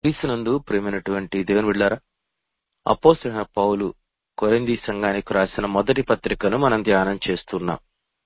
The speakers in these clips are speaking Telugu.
క్రీస్తునందు ప్రేమైనటువంటి దేవుని బిడ్డారా అపోస్తులైన పౌలు కొరింది సంఘానికి రాసిన మొదటి పత్రికను మనం ధ్యానం చేస్తున్నాం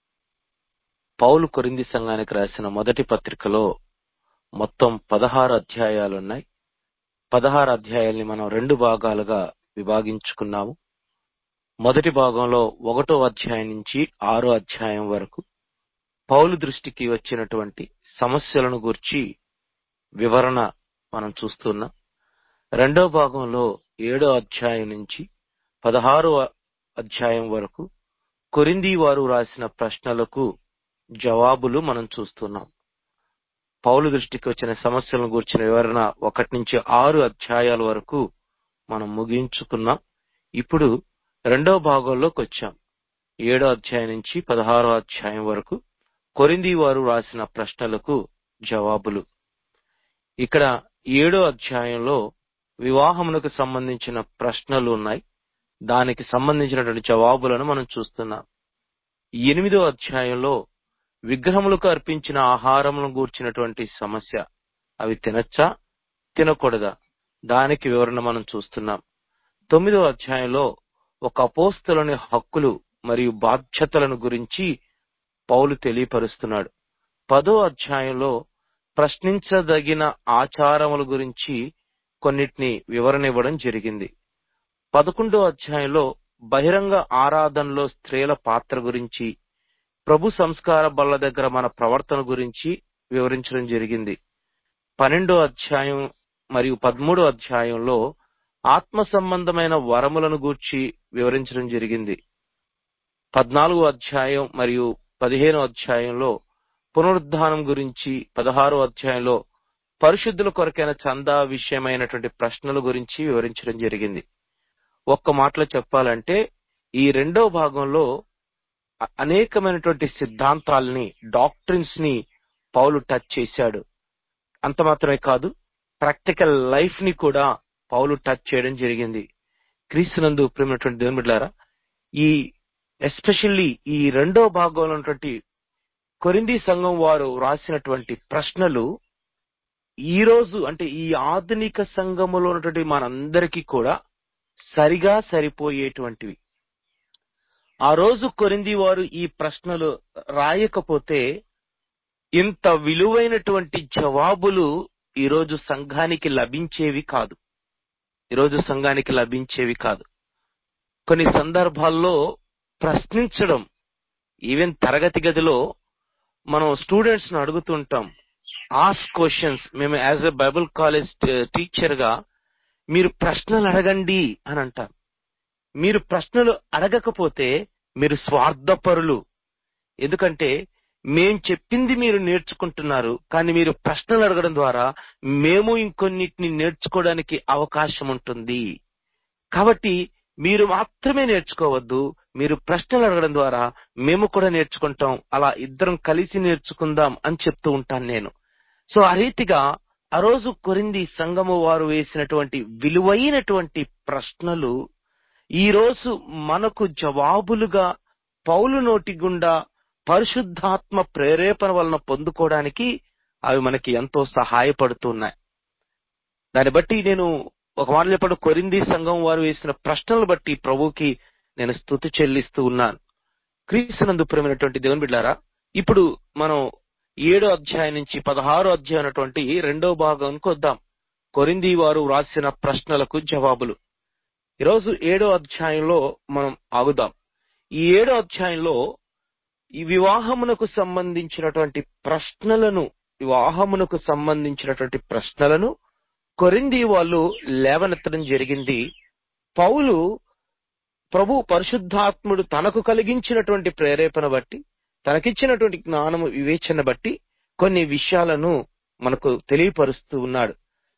పౌలు కొరింది సంఘానికి రాసిన మొదటి పత్రికలో మొత్తం పదహారు అధ్యాయాలున్నాయి పదహారు అధ్యాయాల్ని మనం రెండు భాగాలుగా విభాగించుకున్నాము మొదటి భాగంలో ఒకటో అధ్యాయం నుంచి ఆరో అధ్యాయం వరకు పౌలు దృష్టికి వచ్చినటువంటి సమస్యలను గురించి వివరణ మనం చూస్తున్నాం రెండో భాగంలో ఏడో అధ్యాయం నుంచి పదహారో అధ్యాయం వరకు కొరింది వారు రాసిన ప్రశ్నలకు జవాబులు మనం చూస్తున్నాం పౌలు దృష్టికి వచ్చిన సమస్యలను గురించిన వివరణ ఒకటి నుంచి ఆరు అధ్యాయాల వరకు మనం ముగించుకున్నాం ఇప్పుడు రెండో భాగంలోకి వచ్చాం ఏడో అధ్యాయం నుంచి పదహారో అధ్యాయం వరకు కొరింది వారు రాసిన ప్రశ్నలకు జవాబులు ఇక్కడ ఏడో అధ్యాయంలో వివాహమునకు సంబంధించిన ప్రశ్నలు ఉన్నాయి దానికి సంబంధించినటువంటి జవాబులను మనం చూస్తున్నాం ఎనిమిదో అధ్యాయంలో విగ్రహములకు అర్పించిన ఆహారములను గూర్చినటువంటి సమస్య అవి తినచ్చా తినకూడదా దానికి వివరణ మనం చూస్తున్నాం తొమ్మిదో అధ్యాయంలో ఒక అపోస్తులని హక్కులు మరియు బాధ్యతలను గురించి పౌలు తెలియపరుస్తున్నాడు పదో అధ్యాయంలో ప్రశ్నించదగిన ఆచారముల గురించి కొన్నిటిని వివరణ ఇవ్వడం జరిగింది పదకొండో అధ్యాయంలో బహిరంగ ఆరాధనలో స్త్రీల పాత్ర గురించి ప్రభు సంస్కార బల్ల దగ్గర మన ప్రవర్తన గురించి వివరించడం జరిగింది పన్నెండో అధ్యాయం మరియు పదమూడో అధ్యాయంలో ఆత్మ సంబంధమైన వరములను గూర్చి వివరించడం జరిగింది పద్నాలుగో అధ్యాయం మరియు పదిహేనో అధ్యాయంలో పునరుద్ధానం గురించి పదహారో అధ్యాయంలో పరిశుద్ధుల కొరకైన చందా విషయమైనటువంటి ప్రశ్నల గురించి వివరించడం జరిగింది ఒక్క మాటలో చెప్పాలంటే ఈ రెండో భాగంలో అనేకమైనటువంటి సిద్ధాంతాలని డాక్ట్రిన్స్ ని పౌలు టచ్ చేశాడు అంత మాత్రమే కాదు ప్రాక్టికల్ లైఫ్ ని కూడా పౌలు టచ్ చేయడం జరిగింది క్రీస్తునందు ప్రేమైనటువంటి దేవుని బిడ్డారా ఈ ఎస్పెషల్లీ ఈ రెండో భాగంలో ఉన్నటువంటి కొరింది సంఘం వారు రాసినటువంటి ప్రశ్నలు ఈ రోజు అంటే ఈ ఆధునిక సంఘములో ఉన్నటువంటి మనందరికీ కూడా సరిగా సరిపోయేటువంటివి ఆ రోజు కొరింది వారు ఈ ప్రశ్నలు రాయకపోతే ఇంత విలువైనటువంటి జవాబులు ఈరోజు సంఘానికి లభించేవి కాదు ఈరోజు సంఘానికి లభించేవి కాదు కొన్ని సందర్భాల్లో ప్రశ్నించడం ఈవెన్ తరగతి గదిలో మనం స్టూడెంట్స్ ను అడుగుతుంటాం ఆస్ క్వశ్చన్స్ మేము as a Bible college teacher గా మీరు ప్రశ్నలు అడగండి అని అంటాం మీరు ప్రశ్నలు అడగకపోతే మీరు స్వార్థపరులు ఎందుకంటే మేం చెప్పింది మీరు నేర్చుకుంటున్నారు కానీ మీరు ప్రశ్నలు అడగడం ద్వారా మేము ఇంకొన్నిటిని నేర్చుకోవడానికి అవకాశం ఉంటుంది కాబట్టి మీరు మాత్రమే నేర్చుకోవద్దు మీరు ప్రశ్నలు అడగడం ద్వారా మేము కూడా నేర్చుకుంటాం అలా ఇద్దరం కలిసి నేర్చుకుందాం అని చెప్తూ ఉంటాను నేను సో ఆ రీతిగా ఆ రోజు కొరింది సంఘము వారు వేసినటువంటి విలువైనటువంటి ప్రశ్నలు ఈ రోజు మనకు జవాబులుగా పౌలు నోటి గుండా పరిశుద్ధాత్మ ప్రేరేపణ వలన పొందుకోవడానికి అవి మనకి ఎంతో సహాయపడుతున్నాయి దాన్ని బట్టి నేను ఒక మాట చెప్పడం కొరింది సంఘం వారు వేసిన ప్రశ్నలు బట్టి ప్రభుకి నేను స్థుతి చెల్లిస్తూ ఉన్నాను క్రీస్తునందు ప్రేమైనటువంటి దేవుని బిడ్డారా ఇప్పుడు మనం ఏడో అధ్యాయం నుంచి పదహారో అధ్యాయం అన్నటువంటి రెండో భాగానికి వద్దాం కొరింది వారు రాసిన ప్రశ్నలకు జవాబులు ఈరోజు ఏడో అధ్యాయంలో మనం ఆగుదాం ఈ ఏడో అధ్యాయంలో ఈ వివాహమునకు సంబంధించినటువంటి ప్రశ్నలను వివాహమునకు సంబంధించినటువంటి ప్రశ్నలను కొరింది వాళ్ళు లేవనెత్తడం జరిగింది పౌలు ప్రభు పరిశుద్ధాత్ముడు తనకు కలిగించినటువంటి ప్రేరేపణ బట్టి తనకిచ్చినటువంటి జ్ఞానము వివేచన బట్టి కొన్ని విషయాలను మనకు తెలియపరుస్తూ ఉన్నాడు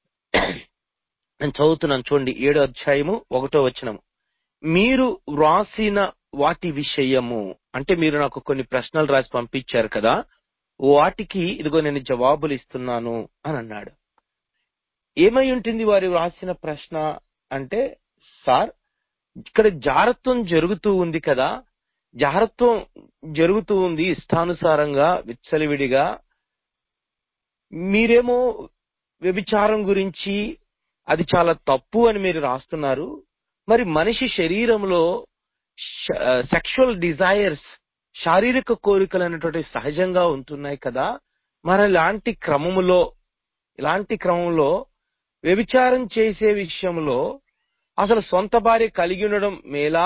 నేను చదువుతున్నాను చూడండి ఏడో అధ్యాయము ఒకటో వచనము మీరు వ్రాసిన వాటి విషయము అంటే మీరు నాకు కొన్ని ప్రశ్నలు రాసి పంపించారు కదా వాటికి ఇదిగో నేను జవాబులు ఇస్తున్నాను అని అన్నాడు ఏమై ఉంటుంది వారి వ్రాసిన ప్రశ్న అంటే సార్ ఇక్కడ జారత్వం జరుగుతూ ఉంది కదా జారత్వం జరుగుతూ ఉంది ఇష్టానుసారంగా విచ్చలవిడిగా మీరేమో వ్యభిచారం గురించి అది చాలా తప్పు అని మీరు రాస్తున్నారు మరి మనిషి శరీరంలో సెక్షువల్ డిజైర్స్ శారీరక కోరికలు అనేటువంటి సహజంగా ఉంటున్నాయి కదా మరి ఇలాంటి క్రమములో ఇలాంటి క్రమంలో వ్యభిచారం చేసే విషయంలో అసలు సొంత భార్య కలిగి ఉండడం మేలా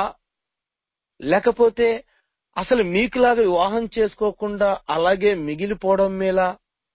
లేకపోతే అసలు మీకులాగా వివాహం చేసుకోకుండా అలాగే మిగిలిపోవడం మేలా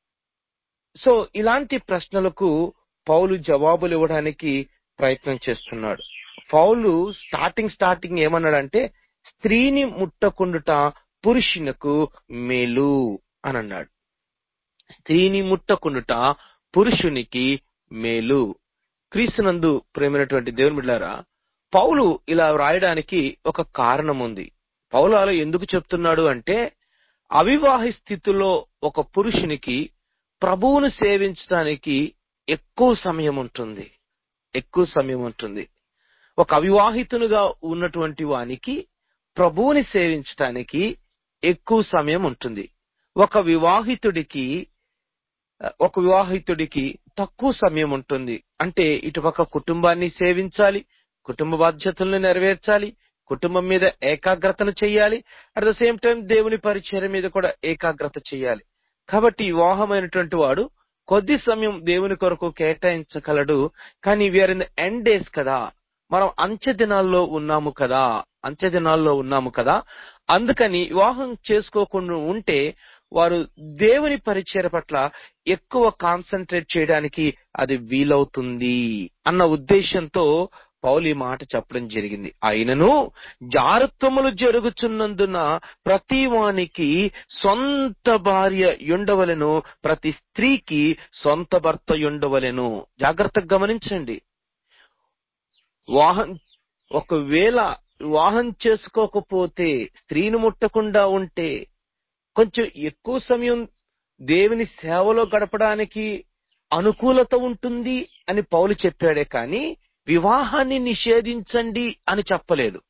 సో ఇలాంటి ప్రశ్నలకు పౌలు జవాబులు ఇవ్వడానికి ప్రయత్నం చేస్తున్నాడు పౌలు స్టార్టింగ్ స్టార్టింగ్ ఏమన్నాడంటే స్త్రీని ముట్టకుండుట పురుషునకు మేలు అని అన్నాడు స్త్రీని ముట్టకుండుట పురుషునికి మేలు క్రీస్తునందు ప్రేమైనటువంటి దేవుని బిడ్డారా పౌలు ఇలా వ్రాయడానికి ఒక కారణం ఉంది పౌలు అలా ఎందుకు చెప్తున్నాడు అంటే అవివాహి స్థితిలో ఒక పురుషునికి ప్రభువును సేవించడానికి ఎక్కువ సమయం ఉంటుంది ఎక్కువ సమయం ఉంటుంది ఒక అవివాహితునిగా ఉన్నటువంటి వానికి ప్రభువుని సేవించటానికి ఎక్కువ సమయం ఉంటుంది ఒక వివాహితుడికి ఒక వివాహితుడికి తక్కువ సమయం ఉంటుంది అంటే ఇటుపక్క కుటుంబాన్ని సేవించాలి కుటుంబ బాధ్యతలను నెరవేర్చాలి కుటుంబం మీద ఏకాగ్రతను చేయాలి అట్ ద సేమ్ టైం దేవుని పరిచయం మీద కూడా ఏకాగ్రత చేయాలి కాబట్టి వివాహమైనటువంటి వాడు కొద్ది సమయం దేవుని కొరకు కేటాయించగలడు కానీ we are in the end days కదా మనం అంచె దినాల్లో ఉన్నాము కదా అంచె దినాల్లో ఉన్నాము కదా అందుకని వివాహం చేసుకోకుండా ఉంటే వారు దేవుని పరిచయ పట్ల ఎక్కువ కాన్సన్ట్రేట్ చేయడానికి అది వీలవుతుంది అన్న ఉద్దేశంతో పౌలు ఈ మాట చెప్పడం జరిగింది అయినను జారత్వములు జరుగుతున్నందున ప్రతి వానికి సొంత భార్య ఉండవలెను ప్రతి స్త్రీకి సొంత భర్త ఉండవలెను జాగ్రత్తగా గమనించండి వాహం ఒకవేళ వివాహం చేసుకోకపోతే స్త్రీని ముట్టకుండా ఉంటే కొంచెం ఎక్కువ సమయం దేవుని సేవలో గడపడానికి అనుకూలత ఉంటుంది అని పౌలు చెప్పాడే కానీ వివాహాన్ని నిషేధించండి అని చెప్పలేదు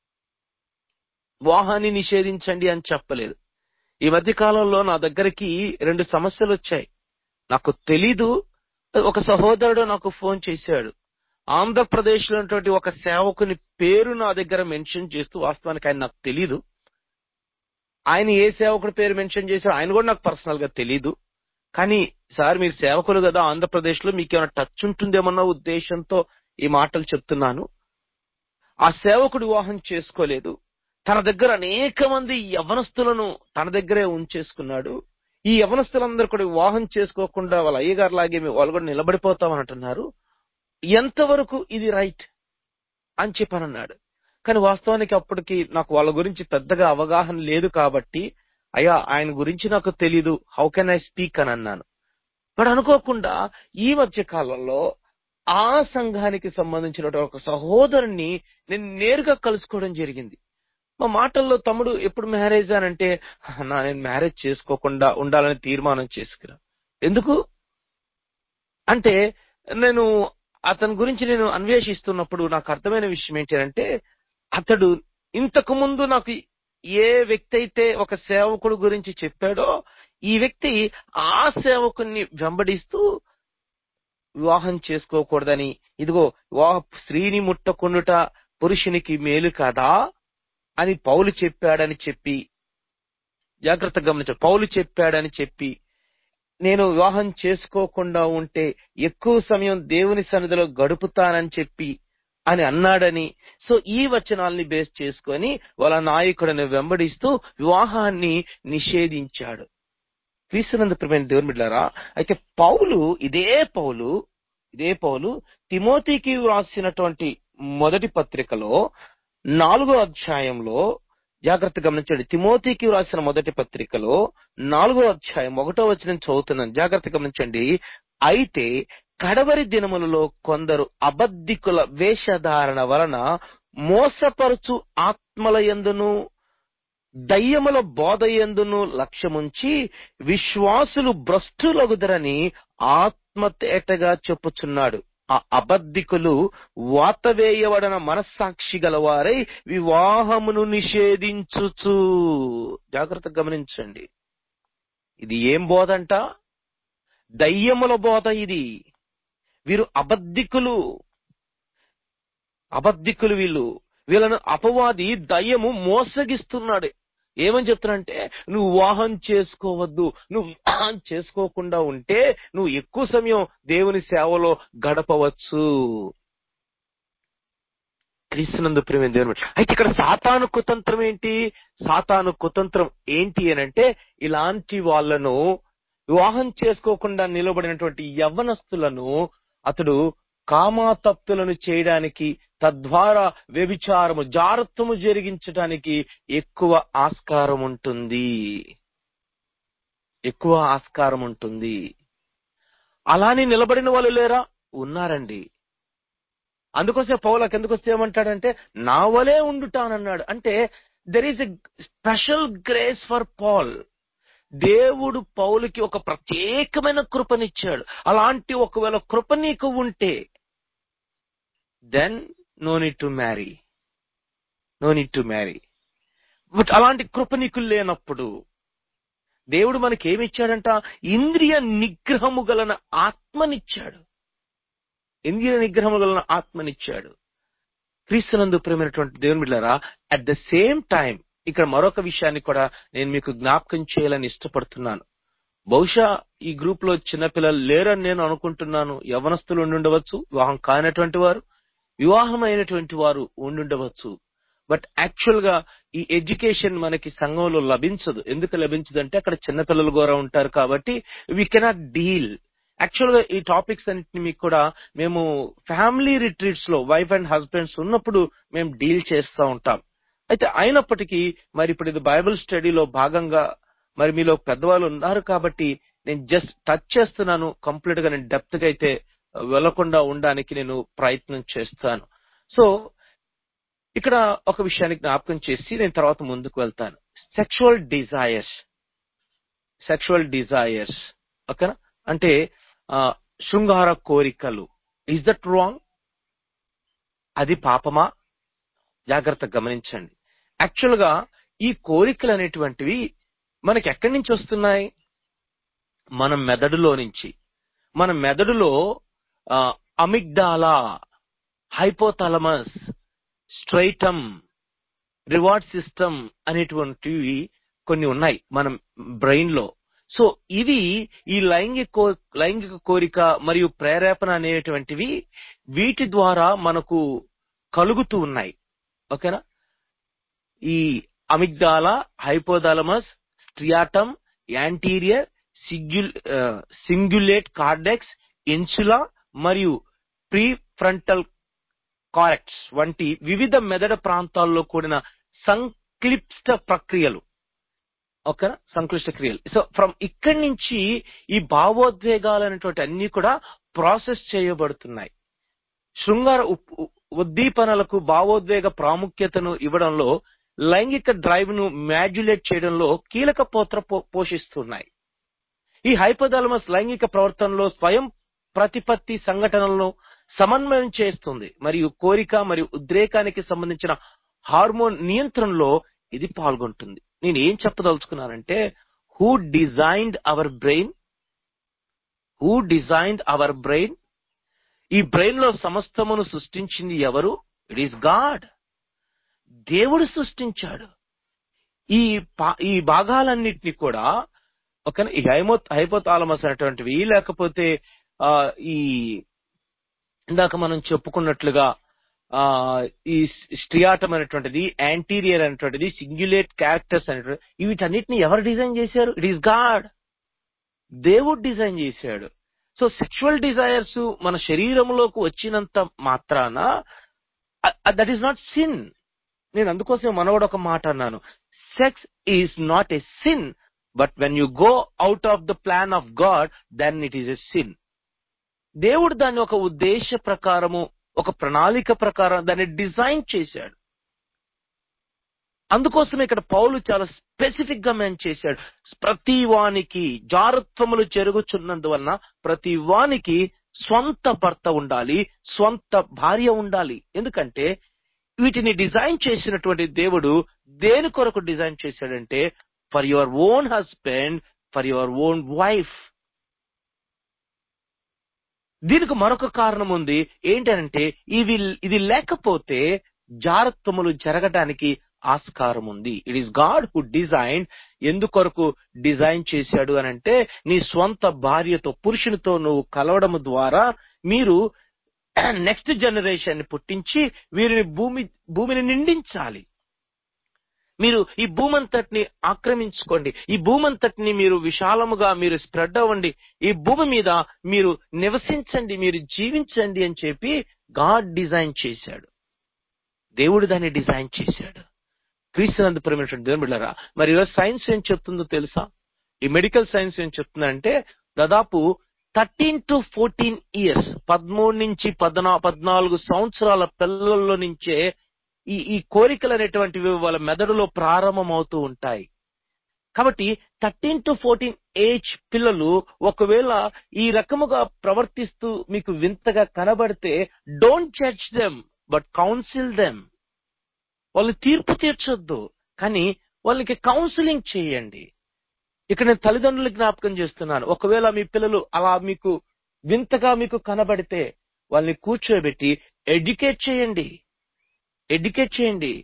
వివాహాన్ని నిషేధించండి అని చెప్పలేదు ఈ మధ్య కాలంలో నా దగ్గరికి రెండు సమస్యలు వచ్చాయి నాకు తెలీదు ఒక సహోదరుడు నాకు ఫోన్ చేశాడు ఆంధ్రప్రదేశ్ లో ఉన్నటువంటి ఒక సేవకుని పేరు నా దగ్గర మెన్షన్ చేస్తూ వాస్తవానికి ఆయన నాకు తెలీదు ఆయన ఏ సేవకుడి పేరు మెన్షన్ చేశారో ఆయన కూడా నాకు పర్సనల్ గా తెలీదు కానీ సార్ మీరు సేవకులు కదా ఆంధ్రప్రదేశ్ లో మీకు ఏమైనా టచ్ ఉంటుందేమన్న ఉద్దేశంతో ఈ మాటలు చెప్తున్నాను ఆ సేవకుడు వివాహం చేసుకోలేదు తన దగ్గర అనేక మంది యవనస్తులను తన దగ్గరే ఉంచేసుకున్నాడు ఈ యవనస్తులందరూ కూడా వివాహం చేసుకోకుండా వాళ్ళ అయ్యగారు లాగే వాళ్ళు కూడా నిలబడిపోతామని అంటున్నారు ఎంతవరకు ఇది రైట్ అని చెప్పని అన్నాడు కానీ వాస్తవానికి అప్పటికి నాకు వాళ్ళ గురించి పెద్దగా అవగాహన లేదు కాబట్టి అయ్యా ఆయన గురించి నాకు తెలీదు హౌ కెన్ ఐ స్పీక్ అని అన్నాను బట్ అనుకోకుండా ఈ మధ్య కాలంలో ఆ సంఘానికి సంబంధించిన ఒక సహోదరుని నేను నేరుగా కలుసుకోవడం జరిగింది మా మాటల్లో తమ్ముడు ఎప్పుడు మ్యారేజ్ అనంటే నా నేను మ్యారేజ్ చేసుకోకుండా ఉండాలని తీర్మానం చేసుకున్నా ఎందుకు అంటే నేను అతని గురించి నేను అన్వేషిస్తున్నప్పుడు నాకు అర్థమైన విషయం ఏంటంటే అతడు ఇంతకు ముందు నాకు ఏ వ్యక్తి అయితే ఒక సేవకుడు గురించి చెప్పాడో ఈ వ్యక్తి ఆ సేవకుని వెంబడిస్తూ వివాహం చేసుకోకూడదని ఇదిగో వివాహ స్త్రీని ముట్టకుండుట పురుషునికి మేలు కాదా అని పౌలు చెప్పాడని చెప్పి జాగ్రత్త గమనించాడు పౌలు చెప్పాడని చెప్పి నేను వివాహం చేసుకోకుండా ఉంటే ఎక్కువ సమయం దేవుని సన్నిధిలో గడుపుతానని చెప్పి అని అన్నాడని సో ఈ వచనాల్ని బేస్ చేసుకొని వాళ్ళ నాయకుడిని వెంబడిస్తూ వివాహాన్ని నిషేధించాడు క్రీస్తునందు ప్రియమైన దేవుని బిడ్డారా అయితే పౌలు ఇదే పౌలు ఇదే పౌలు తిమోతికి వ్రాసినటువంటి మొదటి పత్రికలో నాలుగో అధ్యాయంలో జాగ్రత్త గమనించండి తిమోతికి వ్రాసిన మొదటి పత్రికలో నాలుగో అధ్యాయం ఒకటో వచనం చదువుతున్నాను జాగ్రత్త గమనించండి అయితే కడవరి దినములలో కొందరు అబద్ధికుల వేషధారణ వలన మోసపరుచు ఆత్మల ఎందును దయ్యముల బోధ ఎందును లక్ష్యముంచి విశ్వాసులు భ్రష్టులగుదరని ఆత్మతేటగా చెప్పుచున్నాడు ఆ అబద్ధికులు వాతవేయబడిన మనస్సాక్షి గలవారై వివాహమును నిషేధించుచు జాగ్రత్త గమనించండి ఇది ఏం బోధంట దయ్యముల బోధ ఇది వీరు అబద్ధికులు అబద్ధికులు వీళ్ళు వీళ్ళను అపవాది దయ్యము మోసగిస్తున్నాడు ఏమని చెప్తున్నాడంటే నువ్వు వివాహం చేసుకోవద్దు నువ్వు వివాహం చేసుకోకుండా ఉంటే నువ్వు ఎక్కువ సమయం దేవుని సేవలో గడపవచ్చు క్రీస్తునందు ప్రేమ దేవుని బిడ్డ. అయితే ఇక్కడ సాతాను కుతంత్రం ఏంటి సాతాను కుతంత్రం ఏంటి అని అంటే ఇలాంటి వాళ్ళను వివాహం చేసుకోకుండా నిలబడినటువంటి యవ్వనస్తులను అతడు కామాతప్తులను చేయడానికి తద్వారా వ్యభిచారము జారత్వము జరిగించడానికి ఎక్కువ ఆస్కారం ఉంటుంది ఎక్కువ ఆస్కారం ఉంటుంది అలానే నిలబడిన వాళ్ళు లేరా ఉన్నారండి అందుకోసం పౌలకు ఎందుకు వస్తే ఏమంటాడంటే నా వలే ఉండుటానన్నాడు అంటే there is a special grace for Paul దేవుడు పౌలుకి ఒక ప్రత్యేకమైన కృపనిచ్చాడు అలాంటి ఒకవేళ కృప నీకు ఉంటే then no need to marry no need to marry but అలాంటి కృప నీకు లేనప్పుడు దేవుడు మనకి ఏమి ఇచ్చాడంట ఇంద్రియ నిగ్రహము గలన ఆత్మనిచ్చాడు ఇంద్రియ నిగ్రహము గలన ఆత్మనిచ్చాడు క్రీస్తునందు ప్రేమైనటువంటి దేవుని బిడ్డారా అట్ ద సేమ్ టైం ఇక్కడ మరొక విషయాన్ని కూడా నేను మీకు జ్ఞాపకం చేయాలని ఇష్టపడుతున్నాను బహుశా ఈ గ్రూప్ లో చిన్నపిల్లలు లేరని నేను అనుకుంటున్నాను యవనస్తులు ఉండుండవచ్చు వివాహం కానటువంటి వారు వివాహం అయినటువంటి వారు ఉండుండవచ్చు బట్ యాక్చువల్ గా ఈ ఎడ్యుకేషన్ మనకి సంఘంలో లభించదు ఎందుకు లభించదు అంటే అక్కడ చిన్నపిల్లలు కూడా ఉంటారు కాబట్టి వీ కెనాట్ డీల్ యాక్చువల్ గా ఈ టాపిక్స్ అన్నిటిని మీకు కూడా మేము ఫ్యామిలీ రిట్రీట్స్ లో వైఫ్ అండ్ హస్బెండ్స్ ఉన్నప్పుడు మేము డీల్ చేస్తూ ఉంటాం అయితే అయినప్పటికీ మరి ఇప్పుడు ఇది బైబిల్ స్టడీలో భాగంగా మరి మీలో పెద్దవాళ్ళు ఉన్నారు కాబట్టి నేను జస్ట్ టచ్ చేస్తున్నాను కంప్లీట్ గా నేను డెప్త్ గా అయితే వెళ్లకుండా ఉండడానికి నేను ప్రయత్నం చేస్తాను సో ఇక్కడ ఒక విషయాన్ని జ్ఞాపకం చేసి నేను తర్వాత ముందుకు వెళ్తాను సెక్షువల్ డిజైర్స్ సెక్షువల్ డిజైర్స్ ఓకేనా అంటే ఆ, శృంగార కోరికలు ఇస్ దట్ రాంగ్ అది పాపమా జాగ్రత్త గమనించండి యాక్చువల్ గా ఈ కోరికలు అనేటువంటివి మనకి ఎక్కడి నుంచి వస్తున్నాయి మన మెదడులో నుంచి మన మెదడులో ఆ, amygdala hypothalamus striatum reward system అనేటువంటివి కొన్ని ఉన్నాయి మన బ్రెయిన్ లో సో ఇవి ఈ లైంగిక కో- లైంగిక కోరిక మరియు ప్రేరేపణ అనేటువంటివి వీటి ద్వారా మనకు కలుగుతూ ఉన్నాయి ఓకేనా ఈ amygdala hypothalamus striatum anterior cingulate cingulate cortex insula మరియు ప్రీ ఫ్రంటల్ కారెక్ట్స్ వంటి వివిధ మెదడు ప్రాంతాల్లో కూడిన సంక్లిప్త ప్రక్రియలు ఓకేనా సంక్లిష్ట క్రియలు సో ఫ్రమ్ ఇక్కడి నుంచి ఈ భావోద్వేగాలు అనేటువంటి అన్ని కూడా ప్రాసెస్ చేయబడుతున్నాయి శృంగార ఉప్- ఉ- ఉద్దీపనలకు భావోద్వేగ ప్రాముఖ్యతను ఇవ్వడంలో లైంగిక డ్రైవ్ ను మాడ్యులేట్ చేయడంలో కీలక పాత్ర పో- పోషిస్తున్నాయి ఈ హైపోథాలమస్ లైంగిక ప్రవర్తనలో స్వయం ప్రతిపత్తి సంఘటనలను సమన్వయం చేస్తుంది మరియు కోరిక మరియు ఉద్రేకానికి సంబంధించిన హార్మోన్ నియంత్రణలో ఇది పాల్గొంటుంది నేను ఏం చెప్పదలుచుకున్నానంటే who designed our brain who designed our brain ఈ బ్రెయిన్ లో సమస్తమును సృష్టించింది ఎవరు ఇట్ ఈస్ గాడ్ దేవుడు సృష్టించాడు ఈ పా- ఈ భాగాలన్నిటిని కూడా ఒక ఈ హైమో హైపోతాలమస్ అనేటువంటివి లేకపోతే ఆ, ఈ ఇందాక మనం చెప్పుకున్నట్లుగా ఆ ఈ స్ట్రియాటం అనేటువంటిది యాంటీరియర్ అనేటువంటిది సింగ్యులేట్ క్యారెక్టర్స్ అనేటువంటి వీటన్నిటిని ఎవరు డిజైన్ చేశారు ఇట్ ఈస్ గాడ్ దేవుడు డిజైన్ చేశాడు సో సెక్షువల్ డిజైర్స్ మన శరీరంలోకి వచ్చినంత మాత్రాన దట్ ఈస్ నాట్ సిన్ నేను అందుకోసం మనవడు ఒక మాట అన్నాను sex is not a sin but when you go out of the plan of God then it is a sin దేవుడు దాన్ని ఒక ఉద్దేశ ప్రకారము ఒక ప్రణాళిక ప్రకారం దాన్ని డిజైన్ చేశాడు అందుకోసం ఇక్కడ పౌలు చాలా స్పెసిఫిక్ గా మెన్ చేశాడు ప్రతి వానికి జారత్వములు జరుగుచున్నందువలన ప్రతి వానికి స్వంత భర్త ఉండాలి స్వంత భార్య ఉండాలి ఎందుకంటే వీటిని డిజైన్ చేసినటువంటి దేవుడు దేని కొరకు డిజైన్ చేశాడంటే for your own husband for your own wife దీనికి మరొక కారణం ఉంది ఏంటంటే ఇవి ఇది లేకపోతే జారత్వములు జరగడానికి ఆస్కారం ఉంది it is God who design ఎందుకొరకు డిజైన్ చేశాడు అని అంటే నీ స్వంత భార్యతో పురుషునితో నువ్వు కలవడం ద్వారా మీరు నెక్స్ట్ జనరేషన్ ని పుట్టించి వీరిని భూమి భూమిని నిండించాలి మీరు ఈ భూమంతటిని ఆక్రమించుకోండి ఈ భూమంతటిని మీరు విశాలముగా మీరు స్ప్రెడ్ అవ్వండి ఈ భూమి మీద మీరు నివసించండి మీరు జీవించండి అని చెప్పి గాడ్ డిజైన్ చేశాడు దేవుడు దాన్ని డిజైన్ చేశాడు క్రీస్తునందు ప్రేమైనటువంటి దేవుని బిడ్డారా మరి ఈరోజు సైన్స్ ఏం చెప్తుందో తెలుసా ఈ మెడికల్ సైన్స్ ఏం చెప్తుందంటే దాదాపు థర్టీన్ టు ఫోర్టీన్ ఇయర్స్ పదమూడు నుంచి పద్నా పద్నాలుగు సంవత్సరాల పిల్లల్లో నుంచే ఈ ఈ కోరికలు అనేటువంటివి వాళ్ళ మెదడులో ప్రారంభమవుతూ ఉంటాయి కాబట్టి థర్టీన్ టు ఫోర్టీన్ ఏజ్ పిల్లలు ఒకవేళ ఈ రకముగా ప్రవర్తిస్తూ మీకు వింతగా కనబడితే don't judge them but counsel them వాళ్ళు తీర్పు తీర్చొద్దు కానీ వాళ్ళకి కౌన్సిలింగ్ చేయండి ఇక్కడ నేను తల్లిదండ్రులు జ్ఞాపకం చేస్తున్నాను ఒకవేళ మీ పిల్లలు అలా మీకు వింతగా మీకు కనబడితే వాళ్ళని కూర్చోబెట్టి ఎడ్యుకేట్ చేయండి ఎడ్యుకేట్ చేయండి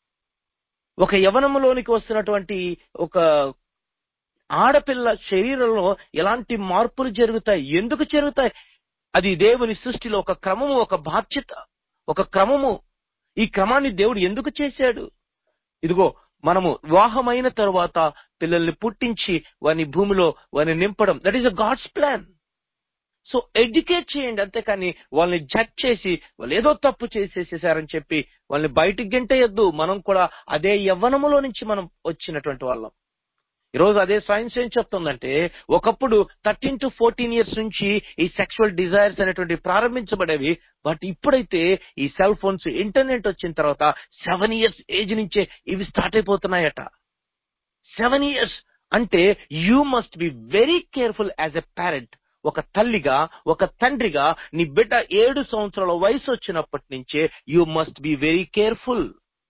ఒక యవనములోనికి వస్తున్నటువంటి ఒక ఆడపిల్ల శరీరంలో ఎలాంటి మార్పులు జరుగుతాయి ఎందుకు జరుగుతాయి అది దేవుని సృష్టిలో ఒక క్రమము ఒక బాధ్యత ఒక క్రమము ఈ క్రమాన్ని దేవుడు ఎందుకు చేశాడు ఇదిగో మనము వివాహమైన తరువాత పిల్లల్ని పుట్టించి వాని భూమిలో వాని నింపడం that is a God's plan so educate చేయండి అంతేకాని వాళ్ళని జడ్జ్ చేసి వాళ్ళు ఏదో తప్పు చేసేసేసారని చెప్పి వాళ్ళని బయటికి గెంటేయొద్దు మనం కూడా అదే యవ్వనములో నుంచి మనం వచ్చినటువంటి వాళ్ళం ఈరోజు అదే సైన్స్ ఏం చెప్తుందంటే ఒకప్పుడు థర్టీన్ టు ఫోర్టీన్ ఇయర్స్ నుంచి ఈ సెక్షువల్ డిజైర్స్ అనేటువంటి ప్రారంభించబడేవి బట్ ఇప్పుడైతే ఈ సెల్ ఫోన్స్ ఇంటర్నెట్ వచ్చిన తర్వాత సెవెన్ ఇయర్స్ ఏజ్ నుంచే ఇవి స్టార్ట్ అయిపోతున్నాయట సెవెన్ ఇయర్స్ అంటే you must be very careful as a parent ఒక తల్లిగా ఒక తండ్రిగా నీ బిడ్డ ఏడు సంవత్సరాల వయసు వచ్చినప్పటి నుంచే you must be very careful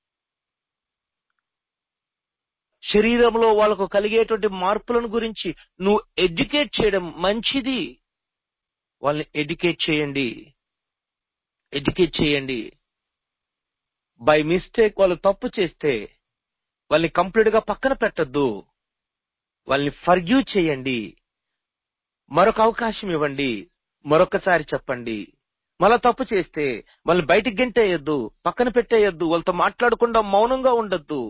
శరీరంలో వాళ్ళకు కలిగేటువంటి మార్పులను గురించి నువ్వు ఎడ్యుకేట్ చేయడం మంచిది వాళ్ళని ఎడ్యుకేట్ చేయండి ఎడ్యుకేట్ చేయండి బై మిస్టేక్ వాళ్ళు తప్పు చేస్తే వాళ్ళని కంప్లీట్ గా పక్కన పెట్టద్దు వాళ్ళని ఫర్గ్యూ చేయండి మరొక అవకాశం ఇవ్వండి మరొకసారి చెప్పండి మళ్ళా తప్పు చేస్తే వాళ్ళని బయటికి గెంటేయొద్దు పక్కన పెట్టేయొద్దు వాళ్ళతో మాట్లాడకుండా మౌనంగా ఉండొద్దు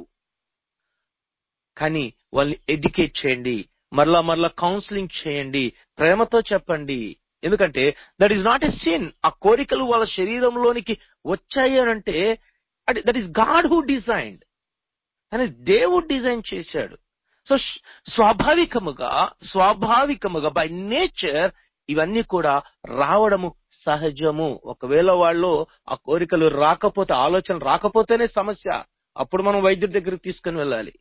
కానీ వాళ్ళని ఎడ్యుకేట్ చేయండి మరలా మరలా కౌన్సిలింగ్ చేయండి ప్రేమతో చెప్పండి ఎందుకంటే that is not a sin ఆ కోరికలు వాళ్ళ శరీరంలోనికి వచ్చాయి అని అంటే that is God who designed అని దేవుడు డిజైన్ చేశాడు సో స్వాభావికముగా స్వాభావికముగా బై నేచర్ ఇవన్నీ కూడా రావడము సహజము ఒకవేళ వాళ్ళు ఆ కోరికలు రాకపోతే ఆలోచన రాకపోతేనే సమస్య అప్పుడు మనం వైద్యుడి దగ్గరికి తీసుకుని వెళ్ళాలి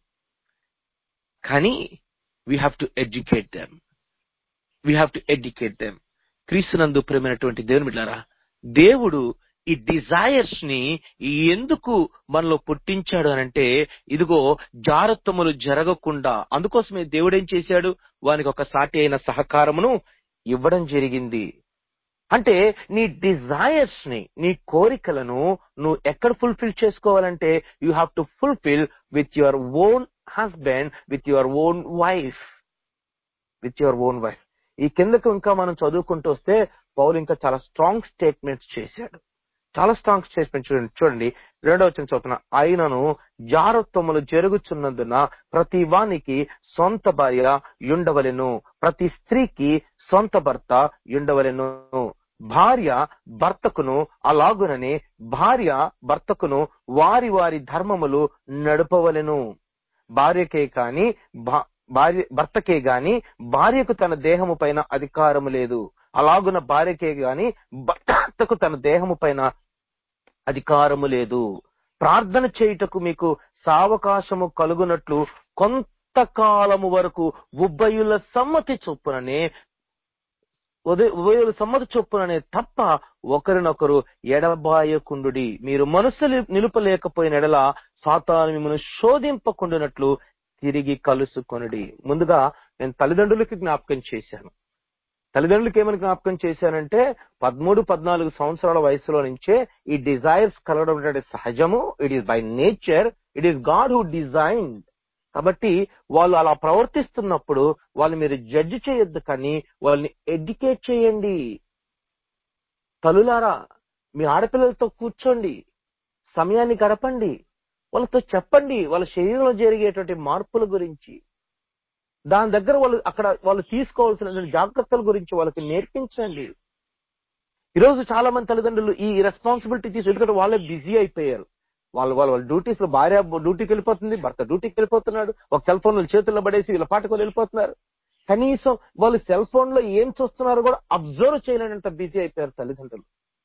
కానీ we have to educate them we have to educate them క్రీస్తునందు ప్రేమైనటువంటి దేవుని బిడ్డారా దేవుడు ఈ డిజైర్స్ ని ఎందుకు మనలో పుట్టించాడు అనంటే ఇదిగో జారత్వములు జరగకుండా అందుకోసమే దేవుడు ఏం చేశాడు వానికి ఒక సాటి అయిన సహకారమును ఇవ్వడం జరిగింది అంటే నీ డిజైర్స్ ని నీ కోరికలను నువ్వు ఎక్కడ ఫుల్ఫిల్ చేసుకోవాలంటే you have to fulfil with your own husband with your own wife with your own wife ఈ కిందకు ఇంకా మనం చదువుకుంటూ వస్తే పౌలు ఇంకా చాలా స్ట్రాంగ్ స్టేట్మెంట్స్ చేశాడు చాలా స్ట్రాంగ్ స్టేట్మెంట్ చూడండి చూడండి రెండవ వచ్చిన చదువుతున్న ఆయనను జారత్వములు జరుగుచున్నందున ప్రతి వానికి సొంత భార్య ఉండవలెను ప్రతి స్త్రీకి సొంత భర్త ఉండవలెను భార్య భర్తకును అలాగునని భార్య భర్తకును వారి వారి ధర్మములు నడుపవలెను భార్యకే కాని భార్య భర్తకే గాని భార్యకు తన దేహము పైన అధికారము లేదు అలాగున భార్యకే గాని భర్తకు తన దేహము పైన అధికారము లేదు ప్రార్థన చేయుటకు మీకు సావకాశము కలుగునట్లు కొంతకాలము వరకు ఉభయుల సమ్మతి చొప్పుననే ఉభయుల సమ్మతి చొప్పుననే తప్ప ఒకరినొకరు ఎడబాయకుండుడి మీరు మనసు నిలుపలేకపోయిన ఎడల సాతాను మిమ్మల్ని శోధింపకుండునట్లు తిరిగి కలుసుకొనుడి ముందుగా నేను తల్లిదండ్రులకి జ్ఞాపకం చేశాను తల్లిదండ్రులకి ఏమని జ్ఞాపకం చేశానంటే పదమూడు పద్నాలుగు సంవత్సరాల వయసులో నుంచే ఈ డిజైర్స్ కలగడం అనేది సహజము it is by nature it is God who designed కాబట్టి వాళ్ళు అలా ప్రవర్తిస్తున్నప్పుడు వాళ్ళు మీరు జడ్జి చేయొద్దు కానీ వాళ్ళని ఎడ్యుకేట్ చేయండి తల్లులారా మీ ఆడపిల్లలతో కూర్చోండి సమయాన్ని గడపండి వాళ్ళతో చెప్పండి వాళ్ళ శరీరంలో జరిగేటువంటి మార్పుల గురించి దాని దగ్గర వాళ్ళు అక్కడ వాళ్ళు తీసుకోవాల్సిన జాగ్రత్తల గురించి వాళ్ళకి నేర్పించండి ఈరోజు చాలా మంది తల్లిదండ్రులు ఈ రెస్పాన్సిబిలిటీ తీసి ఎందుకంటే వాళ్ళే బిజీ అయిపోయారు వాళ్ళు వాళ్ళ వాళ్ళ డ్యూటీస్ లో భార్య డ్యూటీకి వెళ్ళిపోతుంది భర్త డ్యూటీకి వెళ్ళిపోతున్నాడు ఒక సెల్ ఫోన్ చేతుల్లో పడేసి వీళ్ళ పాటకు వెళ్ళిపోతున్నారు కనీసం వాళ్ళు సెల్ ఫోన్ లో ఏం చూస్తున్నారో కూడా అబ్జర్వ్ చేయలేనంత బిజీ అయిపోయారు తల్లిదండ్రులు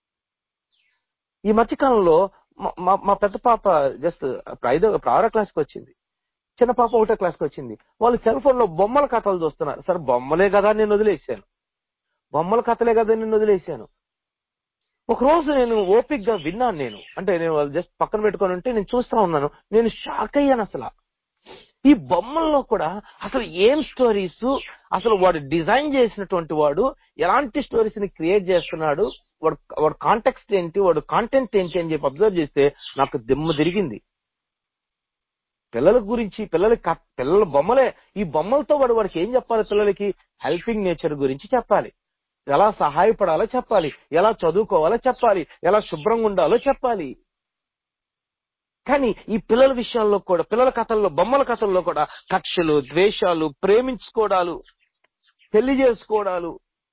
ఈ మధ్యకాలంలో మా- మా మా పెద్ద పాప జస్ట్ ఐదో ఇప్పుడు ఆరో క్లాస్కి వచ్చింది చిన్న పాప ఒకటో క్లాస్కి వచ్చింది వాళ్ళు సెల్ ఫోన్ లో బొమ్మల కథలు చూస్తున్నారు సరే బొమ్మలే కదా నేను వదిలేసాను బొమ్మల కథలే కదా నేను వదిలేసాను ఒక రోజు నేను ఓపిక్ గా విన్నాను నేను అంటే నేను వాళ్ళు జస్ట్ పక్కన పెట్టుకొని ఉంటే నేను చూస్తా ఉన్నాను నేను షాక్ అయ్యాను అసలు ఈ బొమ్మల్లో కూడా అసలు ఏం స్టోరీస్ అసలు వాడు డిజైన్ చేసినటువంటి వాడు ఎలాంటి స్టోరీస్ ని క్రియేట్ చేస్తున్నాడు వాడు వాడు కాంటెక్స్ట్ ఏంటి వాడు కాంటెంట్ ఏంటి అని చెప్పి అబ్జర్వ్ చేస్తే నాకు దిమ్మ తిరిగింది పిల్లల గురించి పిల్లలకి క- పిల్లల బొమ్మలే ఈ బొమ్మలతో వాడు వాడికి ఏం చెప్పాలి పిల్లలకి హెల్పింగ్ నేచర్ గురించి చెప్పాలి ఎలా సహాయపడాలో చెప్పాలి ఎలా చదువుకోవాలో చెప్పాలి ఎలా శుభ్రంగా ఉండాలో చెప్పాలి కానీ ఈ పిల్లల విషయాల్లో కూడా పిల్లల కథల్లో బొమ్మల కథల్లో కూడా కక్షలు ద్వేషాలు ప్రేమించుకోవడాలు పెళ్లి చేసుకోవడాలు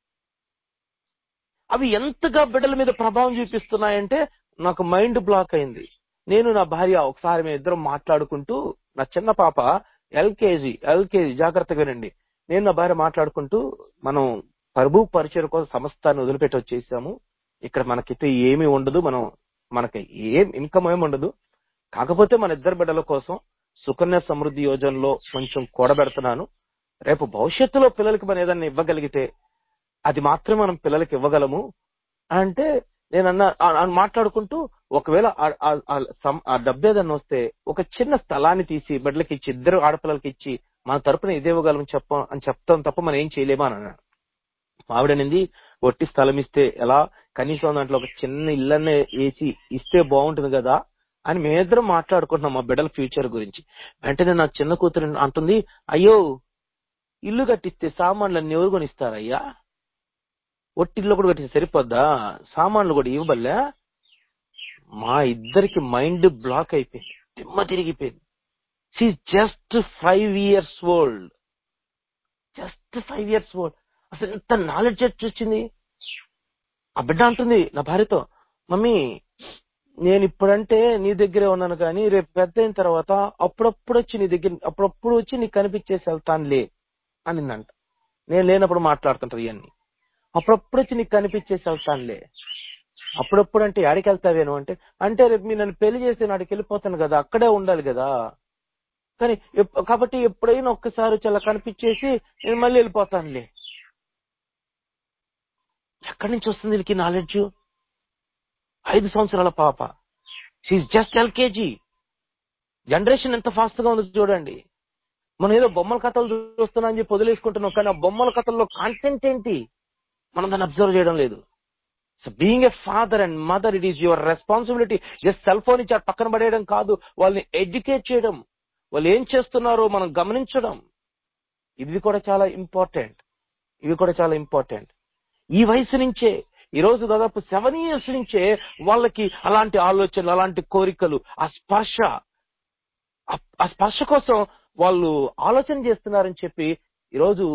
అవి ఎంతగా బిడ్డల మీద ప్రభావం చూపిస్తున్నాయంటే నాకు మైండ్ బ్లాక్ అయింది నేను నా భార్య ఒకసారి మేము ఇద్దరం మాట్లాడుకుంటూ నా చిన్న పాప ఎల్కేజీ ఎల్కేజీ జాగ్రత్తగా వినండి నేను నా భార్య మాట్లాడుకుంటూ మనం ప్రభు పరిచయం కోసం సమస్తాన్ని వదిలిపెట్టి వచ్చేసాము ఇక్కడ మనకైతే ఏమీ ఉండదు మనం మనకి ఏం ఇన్కమ్ ఏమి ఉండదు కాకపోతే మన ఇద్దరు బిడ్డల కోసం సుకన్య సమృద్ధి యోజనలో కొంచెం కూడబెడుతున్నాను రేపు భవిష్యత్తులో పిల్లలకి మనం ఏదన్నా ఇవ్వగలిగితే అది మాత్రమే మనం పిల్లలకి ఇవ్వగలము అంటే నేను అన్న ఆ- ఆ మాట్లాడుకుంటూ ఒకవేళ ఆ- ఆ- ఆ సం- ఆ డబ్బు ఏదన్నా వస్తే ఒక చిన్న స్థలాన్ని తీసి బిడ్డలకి ఇచ్చి ఇద్దరు ఆడపిల్లలకి ఇచ్చి మన తరపున ఇది ఇవ్వగలం చెప్ప అని చెప్తాం తప్ప మనం ఏం చేయలేమా అని అన్నాడు ఆవిడనింది ఒట్టి స్థలం ఇస్తే ఎలా కనీసం దాంట్లో ఒక చిన్న ఇల్లనే వేసి ఇస్తే బాగుంటుంది కదా అని మేమిద్దరం మాట్లాడుకుంటున్నాం మా బిడ్డల ఫ్యూచర్ గురించి వెంటనే నా చిన్న కూతురు అంటుంది అయ్యో ఇల్లు కట్టిస్తే సామాన్లన్నీ ఎవరు కొనిస్తారయ్యా ఒట్టిల్లు కూడా కట్టిస్తే సరిపోద్దా సామాన్లు కూడా ఇవ్వబల్లే మా ఇద్దరికి మైండ్ బ్లాక్ అయిపోయింది దిమ్మ తిరిగిపోయింది she just five years old just five years old అసలు ఎంత నాలెడ్జ్ వచ్చింది ఆ బిడ్డ అంటుంది నా భార్యతో మమ్మీ నేను ఇప్పుడంటే నీ దగ్గరే ఉన్నాను కానీ రేపు పెద్ద అయిన తర్వాత అప్పుడప్పుడు వచ్చి నీ దగ్గర అప్పుడప్పుడు వచ్చి నీకు కనిపించేసి వెళ్తానులే అనిందంట నేను లేనప్పుడు మాట్లాడుతుంటారు ఇవన్నీ అప్పుడప్పుడు వచ్చి నీకు కనిపించేసి వెళ్తానులే అప్పుడప్పుడు అంటే ఆడికి వెళ్తావేను అంటే అంటే రేపు మీరు నన్ను పెళ్లి చేస్తే నాడికి వెళ్ళిపోతాను కదా అక్కడే ఉండాలి కదా కానీ ఎప్- కాబట్టి ఎప్పుడైనా ఒక్కసారి వచ్చి అలా కనిపించేసి నేను మళ్ళీ వెళ్ళిపోతానులే ఎక్కడి నుంచి వస్తుంది వీళ్ళకి నాలెడ్జ్ ఐదు సంవత్సరాల పాప షీఈ్ జస్ట్ ఎల్కేజీ జనరేషన్ ఎంత ఫాస్ట్ గా ఉందో చూడండి మనం ఏదో బొమ్మల కథలు చూస్తున్నా అని చెప్పి వదిలేసుకుంటున్నాం కానీ ఆ బొమ్మల కథల్లో కాంటెంట్ ఏంటి మనం దాన్ని అబ్జర్వ్ చేయడం లేదు so being a father and mother it is your responsibility just cell phone ఇచ్చి అటు పక్కన పడేయడం కాదు వాళ్ళని ఎడ్యుకేట్ చేయడం వాళ్ళు ఏం చేస్తున్నారో మనం గమనించడం ఇది కూడా చాలా ఇంపార్టెంట్ ఇవి కూడా చాలా ఇంపార్టెంట్ ఈ వయసు నుంచే ఈ రోజు దాదాపు సెవెన్ ఇయర్స్ నుంచే వాళ్ళకి అలాంటి ఆలోచనలు అలాంటి కోరికలు ఆ స్పర్శ ఆ- ఆ స్పర్శ కోసం వాళ్ళు ఆలోచన చేస్తున్నారని చెప్పి ఈరోజు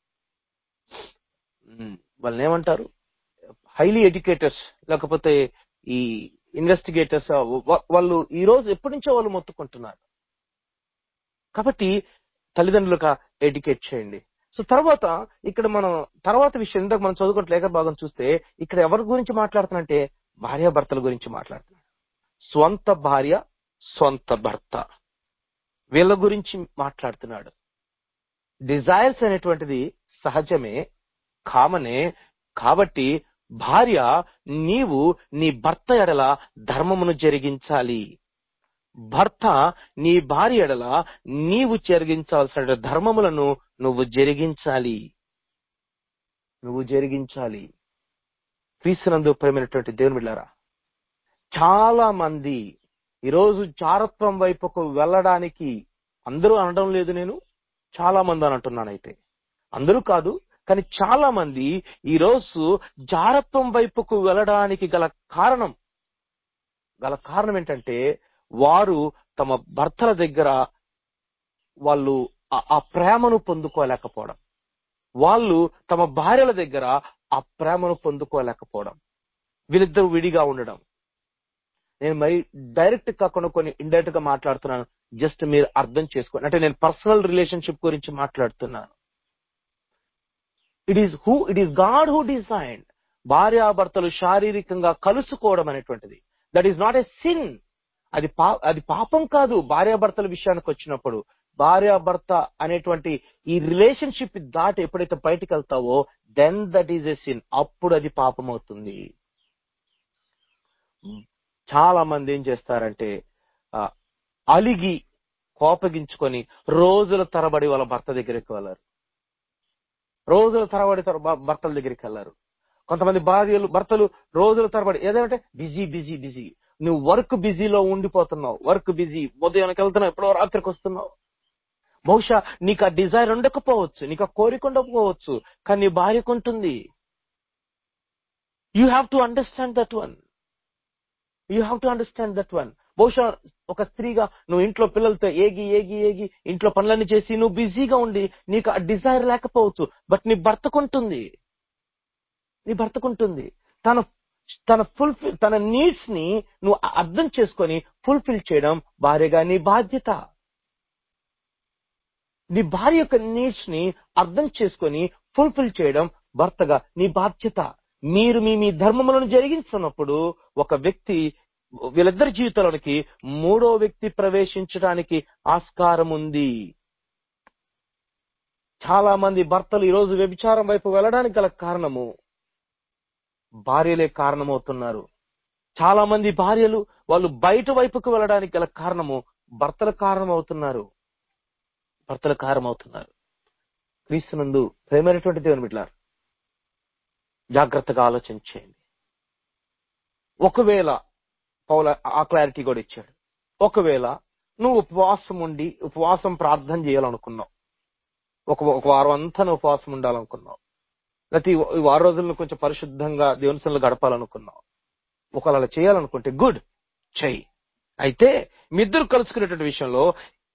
మ్, వాళ్ళని ఏమంటారు హైలీ ఎడ్యుకేటర్స్ లేకపోతే ఈ ఇన్వెస్టిగేటర్స్ వాళ్ళు ఈ రోజు ఎప్పటి నుంచో వాళ్ళు మొత్తుకుంటున్నారు కాబట్టి తల్లిదండ్రులుగా ఎడ్యుకేట్ చేయండి సో తర్వాత ఇక్కడ మనం తర్వాత విషయం ఇందాక మనం చదువుకుంటే లేఖ భాగం చూస్తే ఇక్కడ ఎవరి గురించి మాట్లాడుతున్నంటే భార్యాభర్తల గురించి మాట్లాడుతున్నాడు స్వంత భార్య స్వంత భర్త వీళ్ళ గురించి మాట్లాడుతున్నాడు డిజైర్స్ అనేటువంటిది సహజమే కామనే కాబట్టి భార్య నీవు నీ భర్త ఎడల ధర్మమును జరిగించాలి భర్త నీ భార్య ఎడల నీవు జరిగించాల్సిన ధర్మములను నువ్వు జరిగించాలి నువ్వు జరిగించాలి క్రీస్తునందు ప్రేమైనటువంటి దేవుని బిడ్డారా చాలా మంది ఈరోజు చారత్వం వైపుకు వెళ్ళడానికి అందరూ అనడం లేదు నేను చాలా మంది అని అంటున్నాను అయితే అందరూ కాదు కానీ చాలా మంది ఈరోజు జారత్వం వైపుకు వెళ్ళడానికి గల కారణం గల కారణం ఏంటంటే వారు తమ భర్తల దగ్గర వాళ్ళు ఆ- ఆ ప్రేమను పొందుకోలేకపోవడం వాళ్ళు తమ భార్యల దగ్గర ఆ ప్రేమను పొందుకోలేకపోవడం వీళ్ళిద్దరూ విడిగా ఉండడం నేను మరి డైరెక్ట్ కాకుండా కొన్ని ఇండైరెక్ట్ గా మాట్లాడుతున్నాను జస్ట్ మీరు అర్థం చేసుకోండి అంటే నేను పర్సనల్ రిలేషన్షిప్ గురించి మాట్లాడుతున్నాను it is who it is God who design భార్యాభర్తలు శారీరకంగా కలుసుకోవడం అనేటువంటిది that is not a sin అది పా అది పాపం కాదు భార్యాభర్తల విషయానికి వచ్చినప్పుడు భార్యాభర్త అనేటువంటి ఈ రిలేషన్షిప్ దాటి ఎప్పుడైతే బయటకు వెళ్తావో then that is a sin అప్పుడు అది పాపం అవుతుంది చాలా మంది ఏం చేస్తారంటే ఆ, అలిగి కోపగించుకొని రోజుల తరబడి వాళ్ళ భర్త దగ్గరికి వెళ్ళారు రోజుల తరబడి తర- భ- భర్తల దగ్గరికి వెళ్ళారు కొంతమంది భార్యలు భర్తలు రోజుల తరబడి ఏదంటే బిజీ బిజీ బిజీ నువ్వు వర్క్ బిజీలో ఉండిపోతున్నావు వర్క్ బిజీ ఉదయానికి వెళ్తున్నావు ఎప్పుడో రాత్రికి వస్తున్నావు బహుశా నీకు ఆ డిజైర్ ఉండకపోవచ్చు నీకు ఆ కోరిక ఉండకపోవచ్చు కానీ నీ భార్యకు ఉంటుంది you have to understand that one you have to understand that one బహుశా ఒక స్త్రీగా నువ్వు ఇంట్లో పిల్లలతో ఏగి ఏగి ఏగి ఇంట్లో పనులన్నీ చేసి నువ్వు బిజీగా ఉండి నీకు ఆ డిజైర్ లేకపోవచ్చు బట్ నీ భర్తకుంటుంది నీ భర్తకుంటుంది తన తన ఫుల్ఫిల్ తన నీడ్స్ ని నువ్వు అర్థం చేసుకొని ఫుల్ఫిల్ చేయడం భార్యగా నీ బాధ్యత నీ భార్య యొక్క నీడ్స్ ని అర్థం చేసుకొని ఫుల్ఫిల్ చేయడం భర్తగా నీ బాధ్యత మీరు మీ మీ ధర్మములను జరిగిస్తున్నప్పుడు ఒక వ్యక్తి వీళ్ళిద్దరి జీవితంలోనికి మూడో వ్యక్తి ప్రవేశించడానికి ఆస్కారం ఉంది చాలా మంది భర్తలు ఈరోజు వ్యభిచారం వైపు వెళ్ళడానికి గల కారణము భార్యలే కారణమవుతున్నారు చాలా మంది భార్యలు వాళ్ళు బయట వైపుకు వెళ్ళడానికి గల కారణము భర్తల కారణమవుతున్నారు భర్తల కారణమవుతున్నారు క్రీస్తునందు ప్రేమైనటువంటి దేవుని బిడ్డలారు జాగ్రత్తగా ఆలోచన చేయండి ఒకవేళ పౌల ఆ క్లారిటీ కూడా ఇచ్చాడు ఒకవేళ నువ్వు ఉపవాసం ఉండి ఉపవాసం ప్రార్థన చేయాలనుకున్నావు ఒక ఒక వారం అంతా నువ్వు ఉపవాసం ఉండాలనుకున్నావు లేకపోతే ఈ ఈ వారం రోజులను కొంచెం పరిశుద్ధంగా దేవుని సన్నిధిలో గడపాలనుకున్నావు ఒకవేళ అలా చేయాలనుకుంటే గుడ్ చెయ్యి అయితే మీ ఇద్దరు కలుసుకునేటువంటి విషయంలో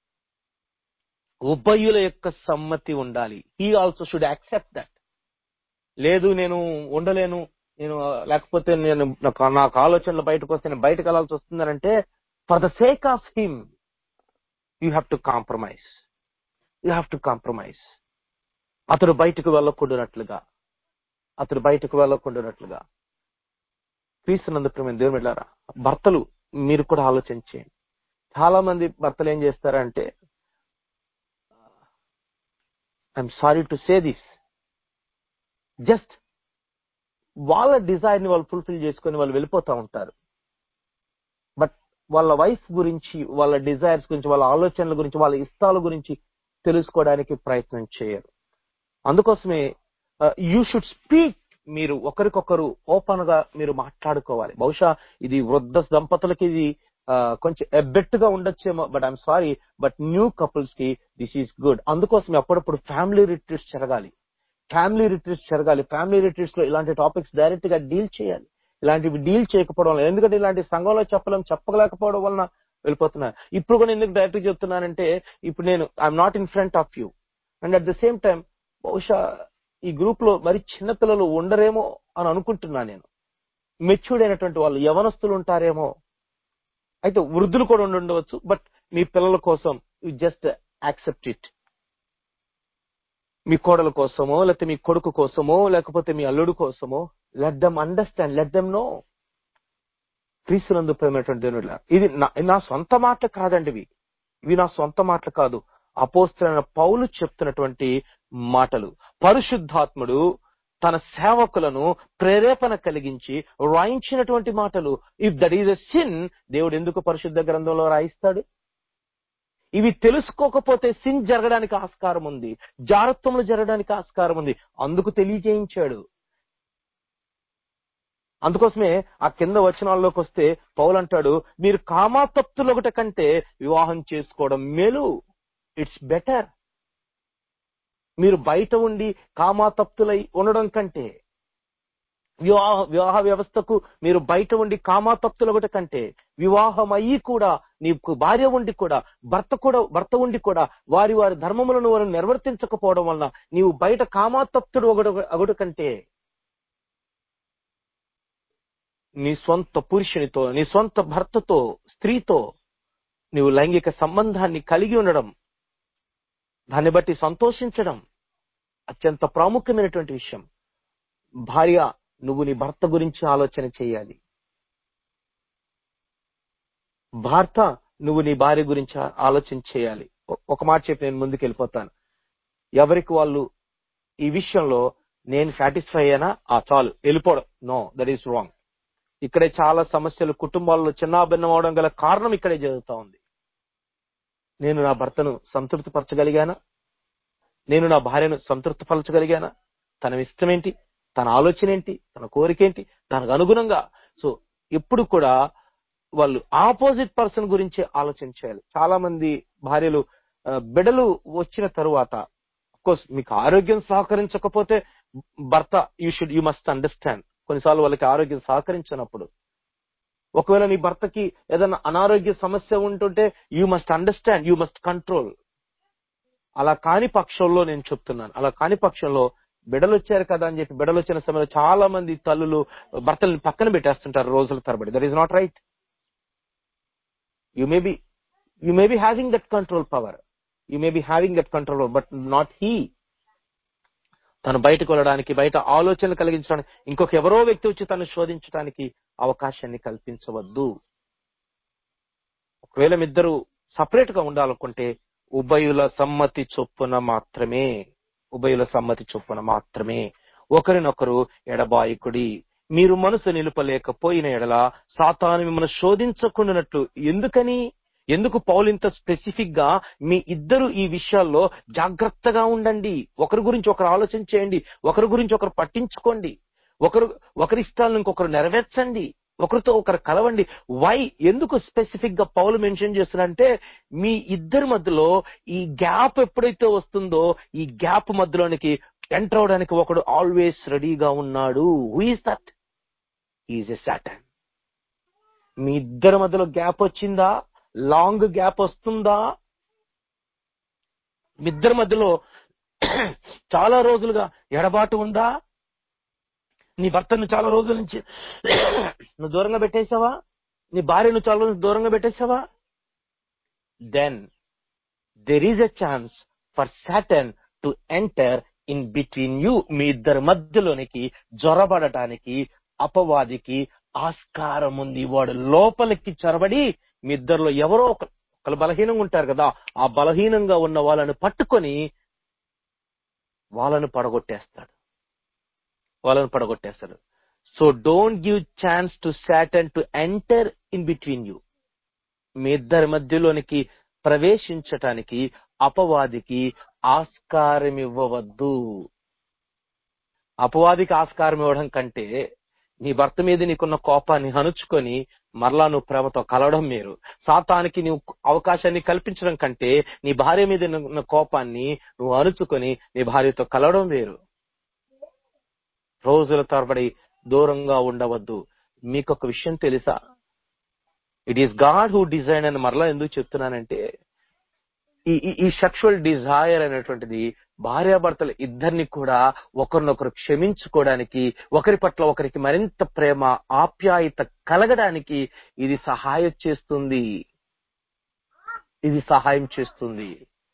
ఉభయుల యొక్క సమ్మతి ఉండాలి he also should accept that లేదు నేను ఉండలేను నేను ఆ, లేకపోతే నేను నాకు నాకు ఆలోచనలు బయటకు వస్తే నేను బయటకు వెళ్ళాల్సి వస్తుందనంటే for the sake of him you have to compromise you have to compromise అతడు బయటకు వెళ్ళకుండానట్లుగా అతడు బయటకు వెళ్ళకుండానట్లుగా క్రీస్తునందు ప్రేమ దేవుని వెళ్ళారా భర్తలు మీరు కూడా ఆలోచించేయండి చాలా మంది భర్తలు ఏం చేస్తారంటే I'm sorry to say this just వాళ్ళ డిజైర్ ని వాళ్ళు ఫుల్ఫిల్ చేసుకొని వాళ్ళు వెళ్ళిపోతా ఉంటారు బట్ వాళ్ళ వైఫ్ గురించి వాళ్ళ డిజైర్స్ గురించి వాళ్ళ ఆలోచనల గురించి వాళ్ళ ఇష్టాల గురించి తెలుసుకోవడానికి ప్రయత్నం చేయరు అందుకోసమే యూ షుడ్ స్పీక్ మీరు ఒకరికొకరు ఓపెన్ గా మీరు మాట్లాడుకోవాలి బహుశా ఇది వృద్ధ దంపతులకి ఇది ఆ, కొంచెం ఎబ్బెట్టుగా ఉండొచ్చేమో but I'm sorry but new couples కి దిస్ ఈస్ గుడ్ అందుకోసం అప్పుడప్పుడు ఫ్యామిలీ రిట్రీట్స్ జరగాలి ఫ్యామిలీ రిట్రీట్స్ జరగాలి ఫ్యామిలీ రిట్రీట్స్ లో ఇలాంటి టాపిక్స్ డైరెక్ట్ గా డీల్ చేయాలి ఇలాంటివి డీల్ చేయకపోవడం వల్ల ఎందుకంటే ఇలాంటి సంఘంలో చెప్పలేం చెప్పలేకపోవడం వలన వెళ్ళిపోతున్నా ఇప్పుడు కూడా ఎందుకు డైరెక్ట్ చెప్తున్నానంటే ఇప్పుడు నేను I'm not in front of you and at the same time బహుశా ఈ గ్రూప్ లో మరి చిన్న పిల్లలు ఉండరేమో అని అనుకుంటున్నా నేను మెచ్యూర్డ్ అయినటువంటి వాళ్ళు యవనస్తులు ఉంటారేమో అయితే వృద్ధులు కూడా ఉండి ఉండవచ్చు బట్ మీ పిల్లల కోసం యు జస్ట్ యాక్సెప్ట్ ఇట్ మీ కోడల కోసమో లేకపోతే మీ కొడుకు కోసమో లేకపోతే మీ అల్లుడు కోసమో let them understand let them know క్రీస్తునందు ప్రేమైనటువంటి దేవుని ఇది నా- నా సొంత మాటలు కాదండి ఇవి ఇవి నా సొంత మాటలు కాదు అపోస్తులైన పౌలు చెప్తున్నటువంటి మాటలు పరిశుద్ధాత్ముడు తన సేవకులను ప్రేరేపణ కలిగించి రాయించినటువంటి మాటలు if that is a sin దేవుడు ఎందుకు పరిశుద్ధ గ్రంథంలో రాయిస్తాడు ఇవి తెలుసుకోకపోతే సిన్ జరగడానికి ఆస్కారం ఉంది జారత్వములు జరగడానికి ఆస్కారం ఉంది అందుకు తెలియజేయించాడు అందుకోసమే ఆ కింద వచనాల్లోకి వస్తే పౌలు అంటాడు మీరు కామాతప్తులు ఒకటి కంటే వివాహం చేసుకోవడం మేలు ఇట్స్ బెటర్ మీరు బయట ఉండి కామాతప్తులై ఉండడం కంటే వివాహ వివాహ వ్యవస్థకు మీరు బయట ఉండి కామాతప్తులు ఒకటి కంటే వివాహం అయ్యి కూడా నీకు భార్య ఉండి కూడా భర్త కూడా భర్త ఉండి కూడా వారి వారి ధర్మములను వారు నిర్వర్తించకపోవడం వలన నీవు బయట కామాతప్తుడు ఒకటి ఒకటి కంటే నీ సొంత పురుషునితో నీ సొంత భర్తతో స్త్రీతో నీవు లైంగిక సంబంధాన్ని కలిగి ఉండడం దాన్ని బట్టి సంతోషించడం అత్యంత ప్రాముఖ్యమైనటువంటి విషయం భార్య నువ్వు నీ భర్త గురించి ఆలోచన చేయాలి భర్త నువ్వు నీ భార్య గురించి ఆ- ఆలోచన చేయాలి ఒ- ఒక మాట చెప్పి నేను ముందుకు వెళ్ళిపోతాను ఎవరికి వాళ్ళు ఈ విషయంలో నేను సాటిస్ఫై అయ్యానా ఆ చాలు వెళ్ళిపోవడం నో దట్ ఈస్ రాంగ్ ఇక్కడే చాలా సమస్యలు కుటుంబాల్లో చిన్నాభిన్నం అవడం గల కారణం ఇక్కడే జరుగుతా ఉంది నేను నా భర్తను సంతృప్తిపరచగలిగానా నేను నా భార్యను సంతృప్తిపరచగలిగానా తన ఇష్టం ఏంటి తన ఆలోచన ఏంటి తన కోరిక ఏంటి దానికి అనుగుణంగా సో ఎప్పుడు కూడా వాళ్ళు ఆపోజిట్ పర్సన్ గురించి ఆలోచన చేయాలి చాలా మంది భార్యలు ఆ, బిడలు వచ్చిన తరువాత కోర్స్ మీకు ఆరోగ్యం సహకరించకపోతే భర్త you should you must understand కొన్నిసార్లు వాళ్ళకి ఆరోగ్యం సహకరించినప్పుడు ఒకవేళ నీ భర్తకి ఏదైనా అనారోగ్య సమస్య ఉంటుంటే you must understand you must control అలా కాని పక్షంలో నేను చెప్తున్నాను అలా కాని పక్షంలో బిడలు వచ్చారు కదా అని చెప్పి బిడలు వచ్చిన సమయంలో చాలా మంది తల్లులు భర్తల్ని పక్కన పెట్టేస్తుంటారు రోజుల తరబడి that is not right you may be you may be having that control power you may be having that control but not he తను బయటకు వెళ్ళడానికి బయట ఆలోచనలు కలిగించడానికి ఇంకొక ఎవరో వ్యక్తి వచ్చి తను శోధించడానికి అవకాశాన్ని కల్పించవద్దు ఒకవేళ మీ ఇద్దరు సపరేట్ గా ఉండాలనుకుంటే ఉభయుల సమ్మతి చొప్పున మాత్రమే ఉభయుల సమ్మతి చొప్పున మాత్రమే ఒకరినొకరు ఎడబాయకుడి మీరు మనసు నిలుపలేకపోయిన ఎడల సాతాను మిమ్మల్ని శోధించకుండానట్లు ఎందుకని ఎందుకు పౌలు ఇంత స్పెసిఫిక్ గా మీ ఇద్దరు ఈ విషయాల్లో జాగ్రత్తగా ఉండండి ఒకరి గురించి ఒకరు ఆలోచన చేయండి ఒకరి గురించి ఒకరు పట్టించుకోండి ఒకరు ఒకరి ఇష్టాలను ఇంకొకరు నెరవేర్చండి ఒకరితో ఒకరు కలవండి వై ఎందుకు స్పెసిఫిక్ గా పౌలు మెన్షన్ చేస్తున్నారంటే మీ ఇద్దరి మధ్యలో ఈ గ్యాప్ ఎప్పుడైతే వస్తుందో ఈ గ్యాప్ మధ్యలోనికి ఎంటర్ అవడానికి ఒకడు ఆల్వేస్ రెడీగా ఉన్నాడు who is that is a Satan మీ ఇద్దరి మధ్యలో గ్యాప్ వచ్చిందా లాంగ్ గ్యాప్ వస్తుందా మీ ఇద్దరి మధ్యలో చాలా రోజులుగా ఎడబాటు ఉందా నీ భర్తను చాలా రోజుల నుంచి నువ్వు దూరంగా పెట్టేశావా నీ భార్యను చాలా రోజులు దూరంగా పెట్టేశావా then there is a chance for Satan to enter in between you మీ ఇద్దరి మధ్యలోనికి జొరబడటానికి అపవాదికి ఆస్కారం ఉంది వాడు లోపలికి చొరబడి మీ ఇద్దరిలో ఎవరో ఒక ఒకరు బలహీనంగా ఉంటారు కదా ఆ బలహీనంగా ఉన్న వాళ్ళని పట్టుకొని వాళ్ళను పడగొట్టేస్తాడు వాళ్ళని పడగొట్టేస్తాడు so don't give chance to Satan to enter in between you మీ ఇద్దరి మధ్యలోనికి ప్రవేశించటానికి అపవాదికి ఆస్కారం ఇవ్వవద్దు అపవాదికి ఆస్కారం ఇవ్వడం కంటే నీ భర్త మీద నీకున్న కోపాన్ని హనుచుకొని మరలా నువ్వు ప్రేమతో కలవడం మీరు సాతానికి నువ్వు అవకాశాన్ని కల్పించడం కంటే నీ భార్య మీద ఉన్న కోపాన్ని నువ్వు అణుచుకొని నీ భార్యతో కలవడం వేరు రోజుల తరబడి దూరంగా ఉండవద్దు మీకు ఒక విషయం తెలుసా it is God who design అని మరలా ఎందుకు చెప్తున్నానంటే ఈ ఈ- ఈ సెక్షువల్ డిజైర్ అనేటువంటిది భార్యాభర్తలు ఇద్దరిని కూడా ఒకరినొకరు క్షమించుకోవడానికి ఒకరి పట్ల ఒకరికి మరింత ప్రేమ ఆప్యాయత కలగడానికి ఇది సహాయం చేస్తుంది ఇది సహాయం చేస్తుంది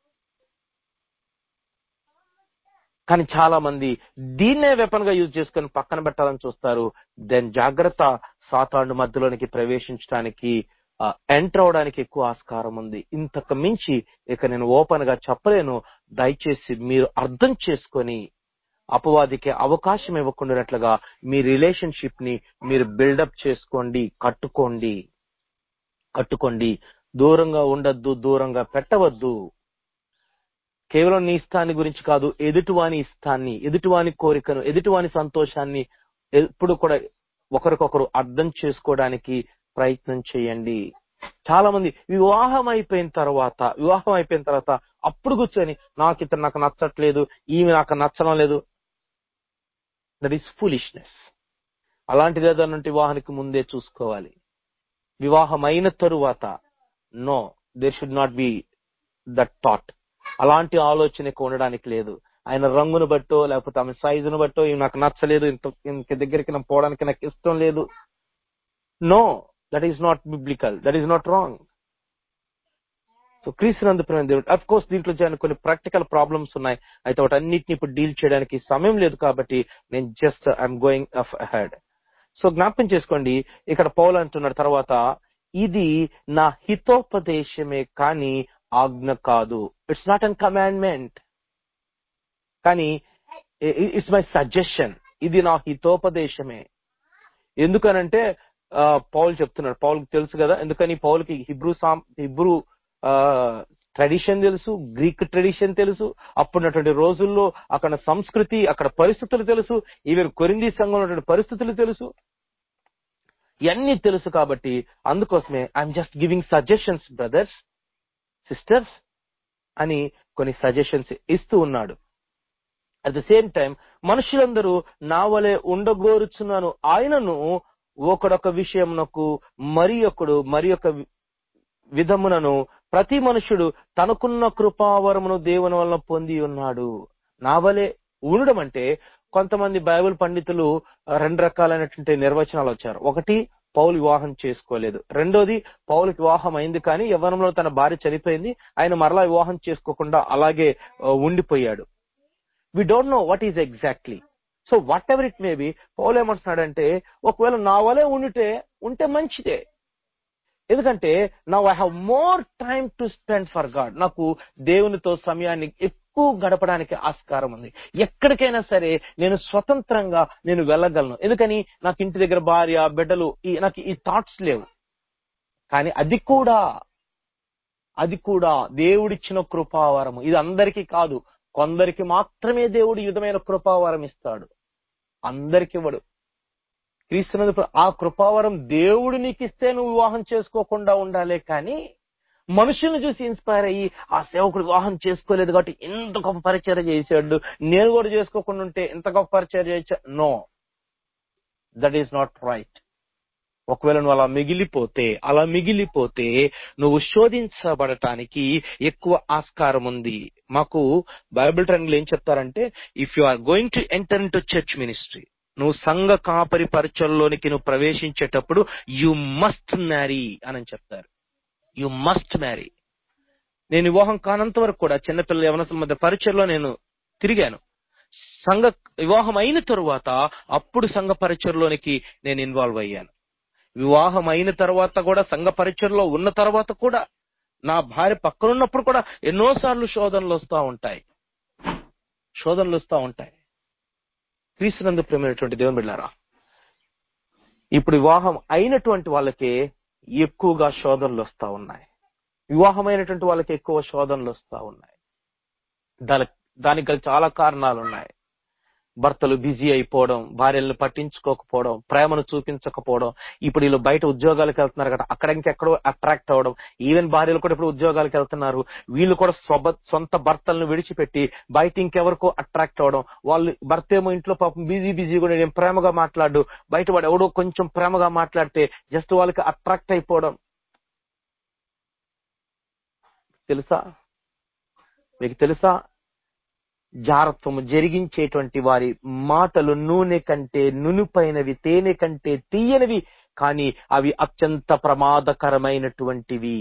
కానీ చాలా మంది దీన్నే వెపన్ గా యూజ్ చేసుకొని పక్కన పెట్టాలని చూస్తారు దెన్ జాగ్రత్త సాతాండు మధ్యలోనికి ప్రవేశించడానికి ఎంటర్ అవడానికి ఎక్కువ ఆస్కారం ఉంది ఇంతకు మించి ఇక నేను ఓపెన్ గా చెప్పలేను దయచేసి మీరు అర్థం చేసుకొని అపవాదికి అవకాశం ఇవ్వకుండానట్లుగా మీ రిలేషన్షిప్ ని మీరు బిల్డప్ చేసుకోండి కట్టుకోండి కట్టుకోండి దూరంగా ఉండద్దు దూరంగా పెట్టవద్దు కేవలం నీ ఇష్టాన్ని గురించి కాదు ఎదుటివాని ఇష్టాన్ని ఎదుటివాని కోరికను ఎదుటివాని సంతోషాన్ని ఎప్పుడు కూడా ఒకరికొకరు అర్థం చేసుకోవడానికి ప్రయత్నం చేయండి చాలా మంది వివాహం అయిపోయిన తర్వాత వివాహం అయిపోయిన తర్వాత అప్పుడు కూర్చొని నాకు ఇతను నాకు నచ్చట్లేదు ఈమె నాకు నచ్చడం లేదు దట్ ఈస్ ఫులిష్నెస్ అలాంటిది ఏదైనా ఉంటే వివాహానికి ముందే చూసుకోవాలి వివాహం అయిన తరువాత no there should not be that thought అలాంటి ఆలోచన ఎక్కువ ఉండడానికి లేదు ఆయన రంగును బట్టో లేకపోతే ఆమె సైజును బట్టో ఇవి నాకు నచ్చలేదు ఇంత ఇంత దగ్గరికి నాకు పోవడానికి నాకు ఇష్టం లేదు no that is not biblical that is not wrong so క్రీస్తునందు ప్రేమ దేవుడు అఫ్ కోర్స్ దీంట్లో చేయాలని కొన్ని ప్రాక్టికల్ ప్రాబ్లమ్స్ ఉన్నాయి అయితే వాటన్నిటిని ఇప్పుడు డీల్ చేయడానికి సమయం లేదు కాబట్టి నేను just I'm going ahead so జ్ఞాపకం చేసుకోండి ఇక్కడ పౌలు అంటున్నాడు తర్వాత ఇది నా హితోపదేశమే కానీ ఆజ్ఞ కాదు ఇట్స్ నాట్ అన్ కమాండ్మెంట్ కానీ ఇట్స్ మై సజెషన్ ఇది నా హితోపదేశమే ఎందుకనంటే ఆ, పౌలు చెప్తున్నాడు పౌల్కి తెలుసు కదా ఎందుకని పౌల్కి హిబ్రూ సాం హిబ్రూ ట్రెడిషన్ తెలుసు గ్రీక్ ట్రెడిషన్ తెలుసు అప్పుడున్నటువంటి రోజుల్లో అక్కడ సంస్కృతి అక్కడ పరిస్థితులు తెలుసు ఈవెన్ కొరింది సంఘంలో ఉన్నటువంటి పరిస్థితులు తెలుసు ఇవన్నీ తెలుసు కాబట్టి అందుకోసమే I'm just giving suggestions brothers sisters అని కొన్ని సజెషన్స్ ఇస్తూ ఉన్నాడు అట్ ద సేమ్ టైం మనుషులందరూ నా వలె ఉండగోరుచున్నాను ఆయనను ఒకడొక విషయమునకు మరి ఒకడు మరి ఒక విధమునను ప్రతి మనుషుడు తనకున్న కృపావరమును దేవుని వలన పొంది ఉన్నాడు నా వలె ఉండడం అంటే కొంతమంది బైబిల్ పండితులు ఆ, రెండు రకాలైనటువంటి నిర్వచనాలు వచ్చారు ఒకటి పౌలు వివాహం చేసుకోలేదు రెండోది పౌలుకి వివాహం అయింది కానీ యవ్వనంలో తన భార్య చనిపోయింది ఆయన మరలా వివాహం చేసుకోకుండా అలాగే ఆ, ఉండిపోయాడు we don't know what is exactly so whatever it may be పౌలు ఏమంటున్నాడంటే ఒకవేళ నా వలే ఉండితే ఉంటే మంచిదే ఎందుకంటే నా I have more time to spend for God నాకు దేవునితో సమయాన్ని ఎక్కువ గడపడానికి ఆస్కారం ఉంది ఎక్కడికైనా సరే నేను స్వతంత్రంగా నేను వెళ్ళగలను ఎందుకని నాకు ఇంటి దగ్గర భార్య బిడ్డలు ఈ నాకు ఈ థాట్స్ లేవు కానీ అది కూడా అది కూడా దేవుడిచ్చిన కృపావరము ఇది అందరికీ కాదు కొందరికి మాత్రమే దేవుడు ఈ విధమైన కృపావరం ఇస్తాడు అందరికి ఇవ్వడు క్రీస్తునందు ఆ కృపావరం దేవుడు నీకు ఇస్తే నువ్వు వివాహం చేసుకోకుండా ఉండాలే కానీ మనుషుల్ని చూసి ఇన్స్పైర్ అయ్యి ఆ సేవకుడు వివాహం చేసుకోలేదు కాబట్టి ఇంత గొప్ప పరిచయం చేశాడు నేను కూడా చేసుకోకుండా ఉంటే ఇంత గొప్ప పరిచయం చేయొచ్చా no that is not right ఒకవేళ నువ్వు అలా మిగిలిపోతే అలా మిగిలిపోతే నువ్వు శోధించబడటానికి ఎక్కువ ఆస్కారం ఉంది మాకు బైబిల్ ట్రెండ్లు ఏం చెప్తారంటే if you are going to enter into church ministry నువ్వు సంఘ కాపరి పరిచయంలోనికి నువ్వు ప్రవేశించేటప్పుడు యు మస్ట్ మ్యారీ అని చెప్తారు యు మస్ట్ మ్యారీ నేను వివాహం కానంత వరకు కూడా చిన్నపిల్లల యవనస్తుల మధ్య పరిచయంలో నేను తిరిగాను సంఘ వివాహం అయిన తరువాత అప్పుడు సంఘ పరిచయంలోనికి నేను ఇన్వాల్వ్ అయ్యాను వివాహం అయిన తర్వాత కూడా సంఘ పరిచయంలో ఉన్న తర్వాత కూడా నా భార్య పక్కనున్నప్పుడు కూడా ఎన్నోసార్లు శోధనలు వస్తూ ఉంటాయి శోధనలు వస్తూ ఉంటాయి క్రీస్తునందు ప్రేమైనటువంటి దేవుని బిడ్డారా ఇప్పుడు వివాహం అయినటువంటి వాళ్ళకే ఎక్కువగా శోధనలు వస్తూ ఉన్నాయి వివాహమైనటువంటి వాళ్ళకి ఎక్కువ శోధనలు వస్తూ ఉన్నాయి దాని దానికి గల చాలా కారణాలు ఉన్నాయి భర్తలు బిజీ అయిపోవడం భార్యలను పట్టించుకోకపోవడం ప్రేమను చూపించకపోవడం ఇప్పుడు వీళ్ళు బయట ఉద్యోగాలకు వెళ్తున్నారు కదా అక్కడ ఇంకెక్కడో అట్రాక్ట్ అవ్వడం ఈవెన్ భార్యలు కూడా ఇప్పుడు ఉద్యోగాలకు వెళ్తున్నారు వీళ్ళు కూడా స్వబ సొంత భర్తలను విడిచిపెట్టి బయట ఇంకెవరికో అట్రాక్ట్ అవ్వడం వాళ్ళు భర్త ఏమో ఇంట్లో పాపం బిజీ బిజీ కూడా నేను ప్రేమగా మాట్లాడు బయట వాడు ఎవడో కొంచెం ప్రేమగా మాట్లాడితే జస్ట్ వాళ్ళకి అట్రాక్ట్ అయిపోవడం తెలుసా మీకు తెలుసా జారత్వము జరిగించేటువంటి వారి మాటలు నూనె కంటే నునుపైనవి తేనె కంటే తీయనివి కానీ అవి అత్యంత ప్రమాదకరమైనటువంటివి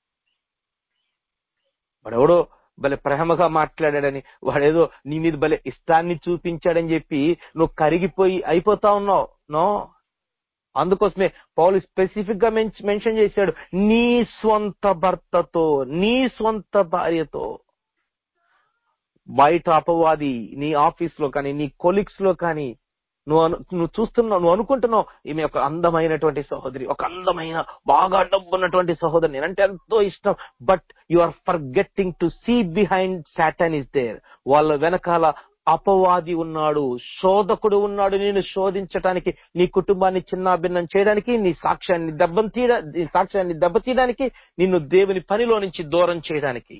వాడెవడో భలే ప్రేమగా మాట్లాడాడని వాడేదో నీ మీద భలే ఇష్టాన్ని చూపించాడని చెప్పి నువ్వు కరిగిపోయి అయిపోతా ఉన్నావు నో అందుకోసమే పౌలు స్పెసిఫిక్ గా మెన్షన్ చేశాడు నీ స్వంత భర్తతో నీ స్వంత భార్యతో బయట అపవాది నీ ఆఫీస్ లో కానీ నీ కొలీగ్స్ లో కానీ నువ్వు అను- నువ్వు చూస్తున్నావు నువ్వు అనుకుంటున్నావు ఈమె ఒక అందమైనటువంటి సహోదరి ఒక అందమైన బాగా డబ్బు ఉన్నటువంటి సహోదరి నేనంటే ఎంతో ఇష్టం but you are forgetting to see behind Satan is there వాళ్ళ వెనకాల అపవాది ఉన్నాడు శోధకుడు ఉన్నాడు నేను శోధించడానికి నీ కుటుంబాన్ని చిన్నాభిన్నం చేయడానికి నీ సాక్ష్యాన్ని దెబ్బతీయ నీ సాక్ష్యాన్ని దెబ్బతీయడానికి నిన్ను దేవుని పనిలో నుంచి దూరం చేయడానికి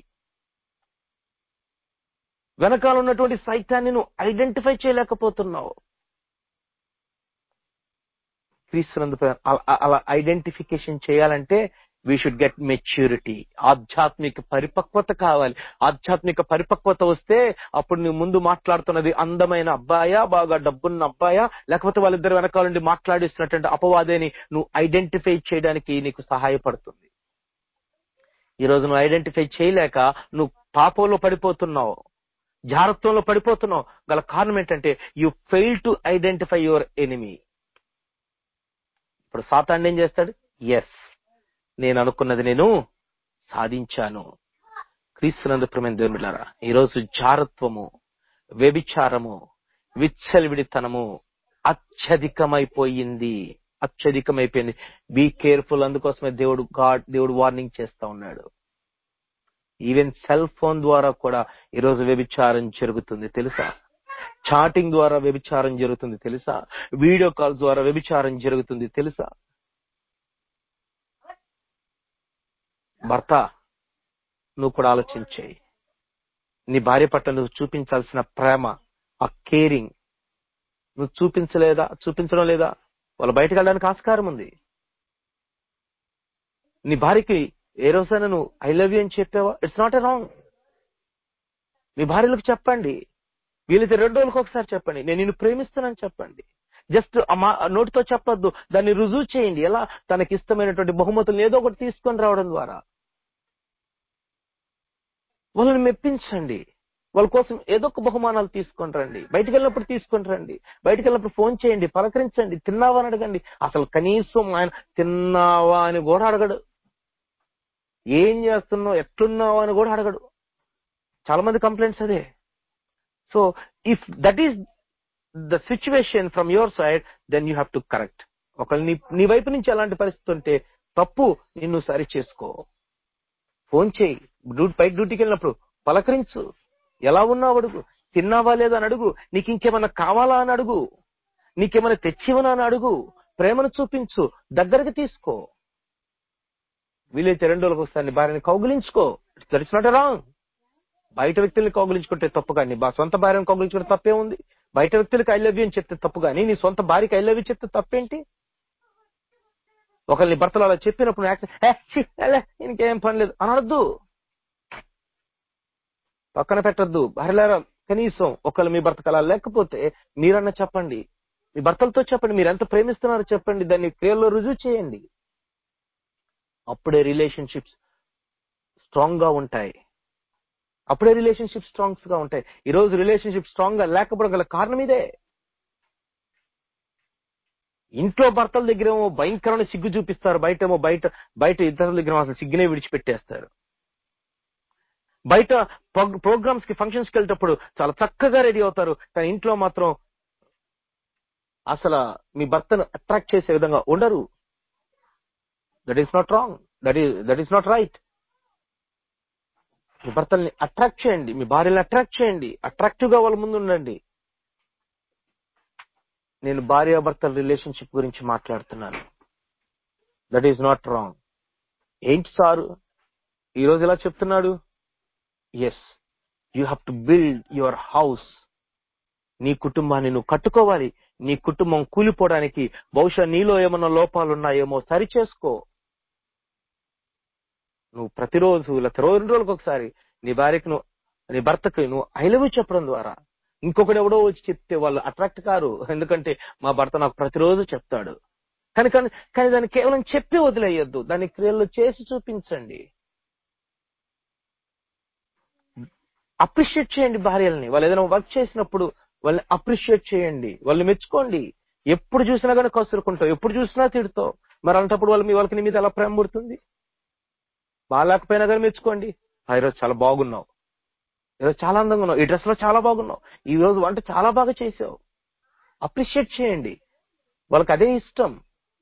వెనకాల ఉన్నటువంటి సైతాన్ని నువ్వు ఐడెంటిఫై చేయలేకపోతున్నావు క్రీస్తునందు ప్ర- అలా- అలా ఐడెంటిఫికేషన్ చేయాలంటే వీ షుడ్ గెట్ మెచ్యూరిటీ ఆధ్యాత్మిక పరిపక్వత కావాలి ఆధ్యాత్మిక పరిపక్వత వస్తే అప్పుడు నువ్వు ముందు మాట్లాడుతున్నది అందమైన అబ్బాయా బాగా డబ్బున్న అబ్బాయా లేకపోతే వాళ్ళిద్దరు వెనకాల నుండి మాట్లాడిస్తున్నటువంటి అపవాదేని నువ్వు ఐడెంటిఫై చేయడానికి నీకు సహాయపడుతుంది ఈ రోజు నువ్వు ఐడెంటిఫై చేయలేక నువ్వు పాపంలో పడిపోతున్నావు జాగ్రత్తలో పడిపోతున్నావు గల కారణం ఏంటంటే you fail to identify your enemy ఇప్పుడు సాతాన్ ఏం చేస్తాడు ఎస్ నేను అనుకున్నది నేను సాధించాను క్రీస్తునందు ప్రేమ దేవులారా ఈరోజు జారత్వము వ్యభిచారము విచ్చలవిడితనము అత్యధికమైపోయింది అత్యధికమైపోయింది బీ కేర్ఫుల్ అందుకోసమే దేవుడు గాడ్ దేవుడు వార్నింగ్ చేస్తా ఉన్నాడు ఈవెన్ సెల్ ఫోన్ ద్వారా కూడా ఈరోజు వ్యభిచారం జరుగుతుంది తెలుసా చాటింగ్ ద్వారా వ్యభిచారం జరుగుతుంది తెలుసా వీడియో కాల్ ద్వారా వ్యభిచారం జరుగుతుంది తెలుసా భర్త నువ్వు కూడా ఆలోచించేయి నీ భార్య పట్ల నువ్వు చూపించాల్సిన ప్రేమ ఆ కేరింగ్ నువ్వు చూపించలేదా చూపించడం లేదా వాళ్ళు బయటకు వెళ్ళడానికి ఆస్కారం ఉంది నీ భార్యకి ఏ రోజైనా నువ్వు ఐ లవ్ యూ అని చెప్పావా ఇట్స్ నాట్ ఎ రాంగ్ మీ భార్యలకు చెప్పండి వీలైతే రెండు రోజులకు ఒకసారి చెప్పండి నేను నిన్ను ప్రేమిస్తున్నానని చెప్పండి జస్ట్ నోటితో చెప్పొద్దు దాన్ని రుజువు చేయండి ఎలా తనకి ఇష్టమైనటువంటి బహుమతులు ఏదో ఒకటి తీసుకొని రావడం ద్వారా వాళ్ళని మెప్పించండి వాళ్ళ కోసం ఏదో ఒక బహుమానాలు తీసుకొని రండి బయటికి వెళ్ళినప్పుడు తీసుకొని రండి బయటికి వెళ్ళినప్పుడు ఫోన్ చేయండి పలకరించండి తిన్నావా అని అడగండి అసలు కనీసం ఆయన తిన్నావా అని కూడా అడగడు ఏం చేస్తున్నావు ఎట్లున్నావా అని కూడా అడగడు చాలా మంది కంప్లైంట్స్ అదే so if that is the situation from your side then you have to correct ఒకవేళ నీ నీ వైపు నుంచి అలాంటి పరిస్థితి ఉంటే తప్పు నిన్ను సరి చేసుకో ఫోన్ చేయి డ్యూటీ పైకి డ్యూటీకి వెళ్ళినప్పుడు పలకరించు ఎలా ఉన్నావు అడుగు తిన్నావా లేదా అని అడుగు నీకు ఇంకేమన్నా కావాలా అని అడుగు నీకేమైనా తెచ్చివనా అని అడుగు ప్రేమను చూపించు దగ్గరికి తీసుకో వీలైతే రెండు రోజులకు ఒకసారి నీ భార్యని కౌగులించుకో దట్ ఇస్ నాట్ రాంగ్ బయట వ్యక్తుల్ని కౌగులించుకుంటే తప్పు కానీ బా సొంత భార్యను కౌగులించుకుంటే తప్పే ఉంది బయట వ్యక్తులకి ఐ లవ్ యూ అని చెప్తే తప్పు కానీ నీ సొంత భార్యకి ఐ లవ్ యూ చెప్తే తప్పేంటి ఒకరిని భర్తలు అలా చెప్పినప్పుడు నువ్వు యాక్సెప్ట్, "ఏ, ఛీ, ఏలే, ఇంకేం పని లేదు అనొద్దు పక్కన పెట్టద్దు భార్యలారా కనీసం ఒకళ్ళు మీ భర్తకు అలా లేకపోతే మీరన్నా చెప్పండి మీ భర్తలతో చెప్పండి మీరు ఎంత ప్రేమిస్తున్నారో చెప్పండి దాన్ని క్రియల్లో రుజువు చేయండి అప్పుడే రిలేషన్షిప్స్ స్ట్రాంగ్ గా ఉంటాయి అప్పుడే రిలేషన్షిప్ స్ట్రాంగ్స్ గా ఉంటాయి ఈ రోజు రిలేషన్షిప్ స్ట్రాంగ్ గా లేకపోవడం గల కారణం ఇదే ఇంట్లో భర్తల దగ్గర ఏమో భయంకరమైన సిగ్గు చూపిస్తారు బయట ఏమో బయట బయట ఇతరుల దగ్గర అసలు సిగ్గునే విడిచిపెట్టేస్తారు బయట ప్రోగ్రామ్స్ కి ఫంక్షన్స్ కి వెళ్ళేటప్పుడు చాలా చక్కగా రెడీ అవుతారు కానీ ఇంట్లో మాత్రం అసలు మీ భర్తను అట్రాక్ట్ చేసే విధంగా ఉండరు that is not wrong that is that is not right మీ భర్తల్ని అట్రాక్ట్ చేయండి మీ భార్యని అట్రాక్ట్ చేయండి అట్రాక్టివ్ గా వాళ్ళ ముందు ఉండండి నేను భార్యాభర్తల రిలేషన్షిప్ గురించి మాట్లాడుతున్నాను దట్ ఈస్ నాట్ రాంగ్ ఏంటి సారు ఈ రోజు ఎలా చెప్తున్నాడు yes you have to build your house నీ కుటుంబాన్ని నువ్వు కట్టుకోవాలి నీ కుటుంబం కూలిపోవడానికి బహుశా నీలో ఏమన్నా లోపాలు ఉన్నాయేమో సరి చేసుకో నువ్వు ప్రతిరోజు లేకపోతే రోజు రెండు రోజులకు ఒకసారి నీ భార్యకు నువ్వు నీ భర్తకు నువ్వు ఐలవి చెప్పడం ద్వారా ఇంకొకటి ఎవడో వచ్చి చెప్తే వాళ్ళు అట్రాక్ట్ కారు ఎందుకంటే మా భర్త నాకు ప్రతిరోజు చెప్తాడు కానీ కానీ కానీ దాన్ని కేవలం చెప్పి వదిలేయొద్దు దాన్ని క్రియల్లో చేసి చూపించండి అప్రిషియేట్ చేయండి భార్యల్ని వాళ్ళు ఏదైనా వర్క్ చేసినప్పుడు వాళ్ళని అప్రిషియేట్ చేయండి వాళ్ళని మెచ్చుకోండి ఎప్పుడు చూసినా కానీ కసురుకుంటావు ఎప్పుడు చూసినా తిడతావు మరి అలాంటప్పుడు వాళ్ళు మీ వాళ్ళకి నీ మీద ఎలా ప్రేమ పుడుతుంది బాగాలేకపోయినా కానీ మెచ్చుకోండి "ఆ, ఈరోజు చాలా బాగున్నావు ఈరోజు చాలా అందంగా ఉన్నావు ఈ డ్రెస్ లో చాలా బాగున్నావు ఈ రోజు వంట చాలా బాగా చేసావు అప్రిషియేట్ చేయండి వాళ్ళకి అదే ఇష్టం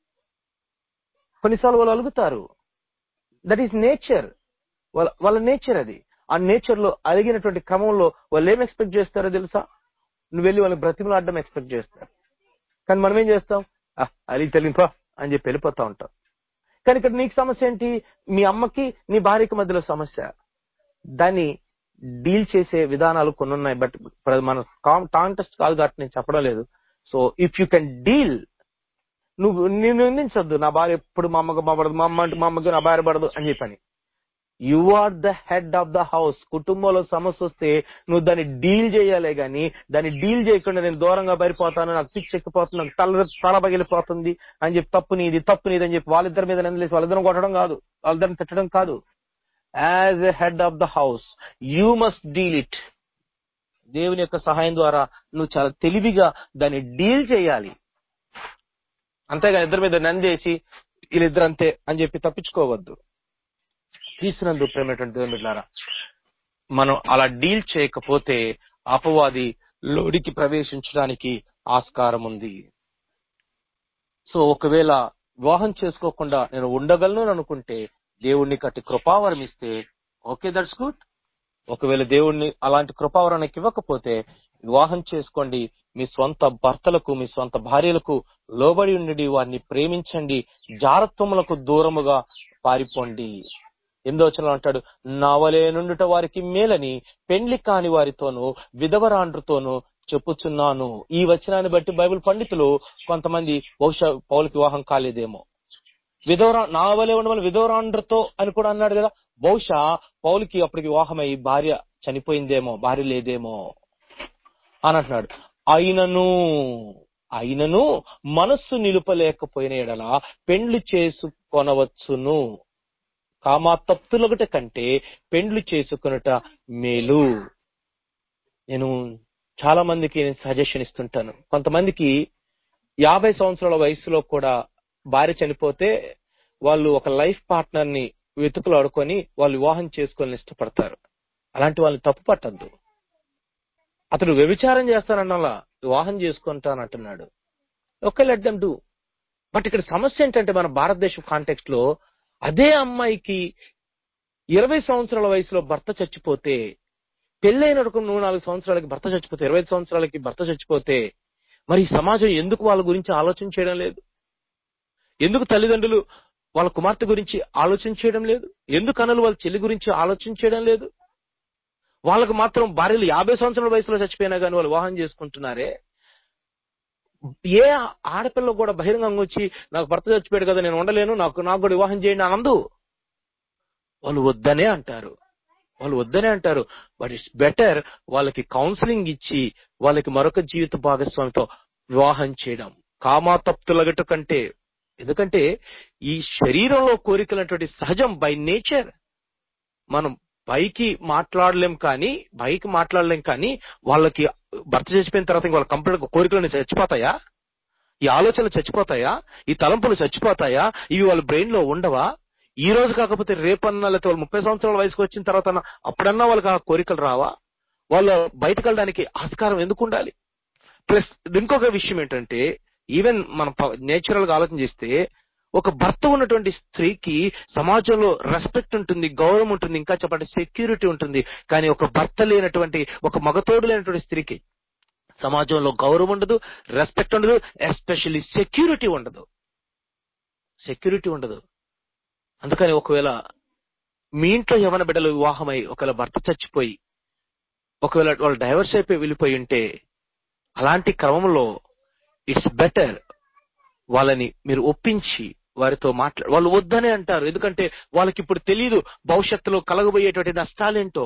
కొన్నిసార్లు వాళ్ళు అలుగుతారు దట్ ఈస్ నేచర్ వాళ్ళ వాళ్ళ నేచర్ అది ఆ నేచర్ లో అలిగినటువంటి క్రమంలో వాళ్ళు ఏం ఎక్స్పెక్ట్ చేస్తారో తెలుసా నువ్వు వెళ్ళి వాళ్ళని బ్రతిమలాడడం ఎక్స్పెక్ట్ చేస్తారు కానీ మనం ఏం చేస్తాం "ఆ, అలిగి తెలియపా అని చెప్పి వెళ్ళిపోతా ఉంటాం కానీ ఇక్కడ నీకు సమస్య ఏంటి మీ అమ్మకి నీ భార్యకి మధ్యలో సమస్య దాన్ని డీల్ చేసే విధానాలు కొన్ని ఉన్నాయి బట్ ఇప్పుడు మన కాంటెస్ట్ కాదు కాబట్టి నేను చెప్పడం లేదు so if you can deal నువ్వు నేను నిందించొద్దు నా భార్య ఎప్పుడు మా అమ్మకు మా పడదు మా అమ్మ అంటే మా అమ్మకి నా భార్య పడదు అని చెప్పని you are the head of the house కుటుంబంలో సమస్య వస్తే నువ్వు దాన్ని డీల్ చేయాలి గాని దాన్ని డీల్ చేయకుండా నేను దూరంగా పారిపోతాను నాకు పిచ్చి ఎక్కిపోతుంది నాకు తల తల పగిలిపోతుంది అని చెప్పి తప్పు నీది తప్పు నీది అని చెప్పి వాళ్ళిద్దరి మీద నిందలేసి వాళ్ళిద్దరం కొట్టడం కాదు వాళ్ళిద్దరిని తిట్టడం కాదు as a head of the house you must deal it దేవుని యొక్క సహాయం ద్వారా నువ్వు చాలా తెలివిగా దాన్ని డీల్ చేయాలి అంతేగా ఇద్దరి మీద నందేసి వీళ్ళిద్దరు అంతే అని చెప్పి తప్పించుకోవద్దు తీసునందు ప్రేమటువంటి దేవుని బిడ్డలారా మనం అలా డీల్ చేయకపోతే అపవాది లోడికి ప్రవేశించడానికి ఆస్కారం ఉంది సో ఒకవేళ వివాహం చేసుకోకుండా నేను ఉండగలను అని అనుకుంటే దేవుణ్ణి కట్టి కృపావరం ఇస్తే ఓకే దట్స్ గుడ్ ఒకవేళ దేవుణ్ణి అలాంటి కృపావరానికి ఇవ్వకపోతే వివాహం చేసుకోండి మీ స్వంత భర్తలకు మీ స్వంత భార్యలకు లోబడి ఉండి వారిని ప్రేమించండి జారత్వములకు దూరముగా పారిపోండి ఎనిమిదో వచనంలో అంటాడు నావలే నుండుట వారికి మేలని పెండ్లి కాని వారితోనూ విధవరాండ్రుతోనూ చెప్పుచున్నాను ఈ వచనాన్ని బట్టి బైబిల్ పండితులు కొంతమంది బహుశా పౌలకి వివాహం కాలేదేమో విధవరా నా వలే ఉండమని విధవరాండ్రతో అని కూడా అన్నాడు కదా బహుశా పౌలకి అప్పటికి వివాహమై భార్య చనిపోయిందేమో భార్య లేదేమో అని అంటున్నాడు అయినను అయినను మనస్సు నిలుపలేకపోయిన ఎడల పెండ్లు చేసుకొనవచ్చును కామాతప్తులొకటి కంటే పెండ్లు చేసుకొనుట మేలు నేను చాలా మందికి సజెషన్ ఇస్తుంటాను కొంతమందికి యాభై సంవత్సరాల వయసులో కూడా భార్య చనిపోతే వాళ్ళు ఒక లైఫ్ పార్ట్నర్ ని వెతుకులు ఆడుకొని వాళ్ళు వివాహం చేసుకోవాలని ఇష్టపడతారు అలాంటి వాళ్ళని తప్పు పట్టద్దు అతడు వ్యభిచారం చేస్తానన్నలా వివాహం చేసుకుంటానంటున్నాడు okay let them do but ఇక్కడ సమస్య ఏంటంటే మన భారతదేశం కాంటెక్స్ట్ లో అదే అమ్మాయికి ఇరవై సంవత్సరాల వయసులో భర్త చచ్చిపోతే పెళ్ళైన మూడు నాలుగు సంవత్సరాలకి భర్త చచ్చిపోతే ఇరవై సంవత్సరాలకి భర్త చచ్చిపోతే మరి ఈ సమాజం ఎందుకు వాళ్ళ గురించి ఆలోచన చేయడం లేదు ఎందుకు తల్లిదండ్రులు వాళ్ళ కుమార్తె గురించి ఆలోచన చేయడం లేదు ఎందుకు అన్నలు వాళ్ళ చెల్లి గురించి ఆలోచన చేయడం లేదు వాళ్ళకు మాత్రం భార్యలు యాభై సంవత్సరాల వయసులో చచ్చిపోయినా కానీ వాళ్ళు వివాహం చేసుకుంటున్నారే ఏ ఆడపిల్ల కూడా బహిరంగంగా వచ్చి నాకు భర్త చచ్చిపోయాడు కదా నేను ఉండలేను నాకు నాకు కూడా వివాహం చేయండి అనందు వాళ్ళు వద్దనే అంటారు వాళ్ళు వద్దనే అంటారు బట్ ఇట్స్ బెటర్ వాళ్ళకి కౌన్సిలింగ్ ఇచ్చి వాళ్ళకి మరొక జీవిత భాగస్వామితో వివాహం చేయడం కామాతప్తులగట కంటే ఎందుకంటే ఈ శరీరంలో కోరికలటువంటి సహజం బై నేచర్ మనం పైకి మాట్లాడలేం కానీ పైకి మాట్లాడలేం కానీ వాళ్ళకి భర్త చచ్చిపోయిన తర్వాత వాళ్ళ కంప్లీట్ కోరికలు చచ్చిపోతాయా ఈ ఆలోచనలు చచ్చిపోతాయా ఈ తలంపులు చచ్చిపోతాయా ఇవి వాళ్ళ బ్రెయిన్ లో ఉండవా ఈ రోజు కాకపోతే రేపన్నా లేకపోతే వాళ్ళు ముప్పై సంవత్సరాల వయసుకు వచ్చిన తర్వాత అప్పుడన్నా వాళ్ళకి ఆ కోరికలు రావా వాళ్ళు బయటకు వెళ్ళడానికి ఆస్కారం ఎందుకు ఉండాలి ప్లస్ ఇంకొక విషయం ఏంటంటే ఈవెన్ మనం నేచురల్ గా ఆలోచన చేస్తే ఒక భర్త ఉన్నటువంటి స్త్రీకి సమాజంలో రెస్పెక్ట్ ఉంటుంది గౌరవం ఉంటుంది ఇంకా చెప్పండి సెక్యూరిటీ ఉంటుంది కానీ ఒక భర్త లేనటువంటి ఒక మగతోడు లేనటువంటి స్త్రీకి సమాజంలో గౌరవం ఉండదు రెస్పెక్ట్ ఉండదు ఎస్పెషల్లీ సెక్యూరిటీ ఉండదు సెక్యూరిటీ ఉండదు అందుకని ఒకవేళ మీ ఇంట్లో యవన బిడ్డలు వివాహమై ఒకవేళ భర్త చచ్చిపోయి ఒకవేళ వాళ్ళు డైవర్స్ అయిపోయి వెళ్ళిపోయి ఉంటే అలాంటి క్రమంలో ఇట్స్ బెటర్ వాళ్ళని మీరు ఒప్పించి వారితో మాట్లాడు వాళ్ళు వద్దనే అంటారు ఎందుకంటే వాళ్ళకి ఇప్పుడు తెలియదు భవిష్యత్తులో కలగబోయేటువంటి నష్టాలేంటో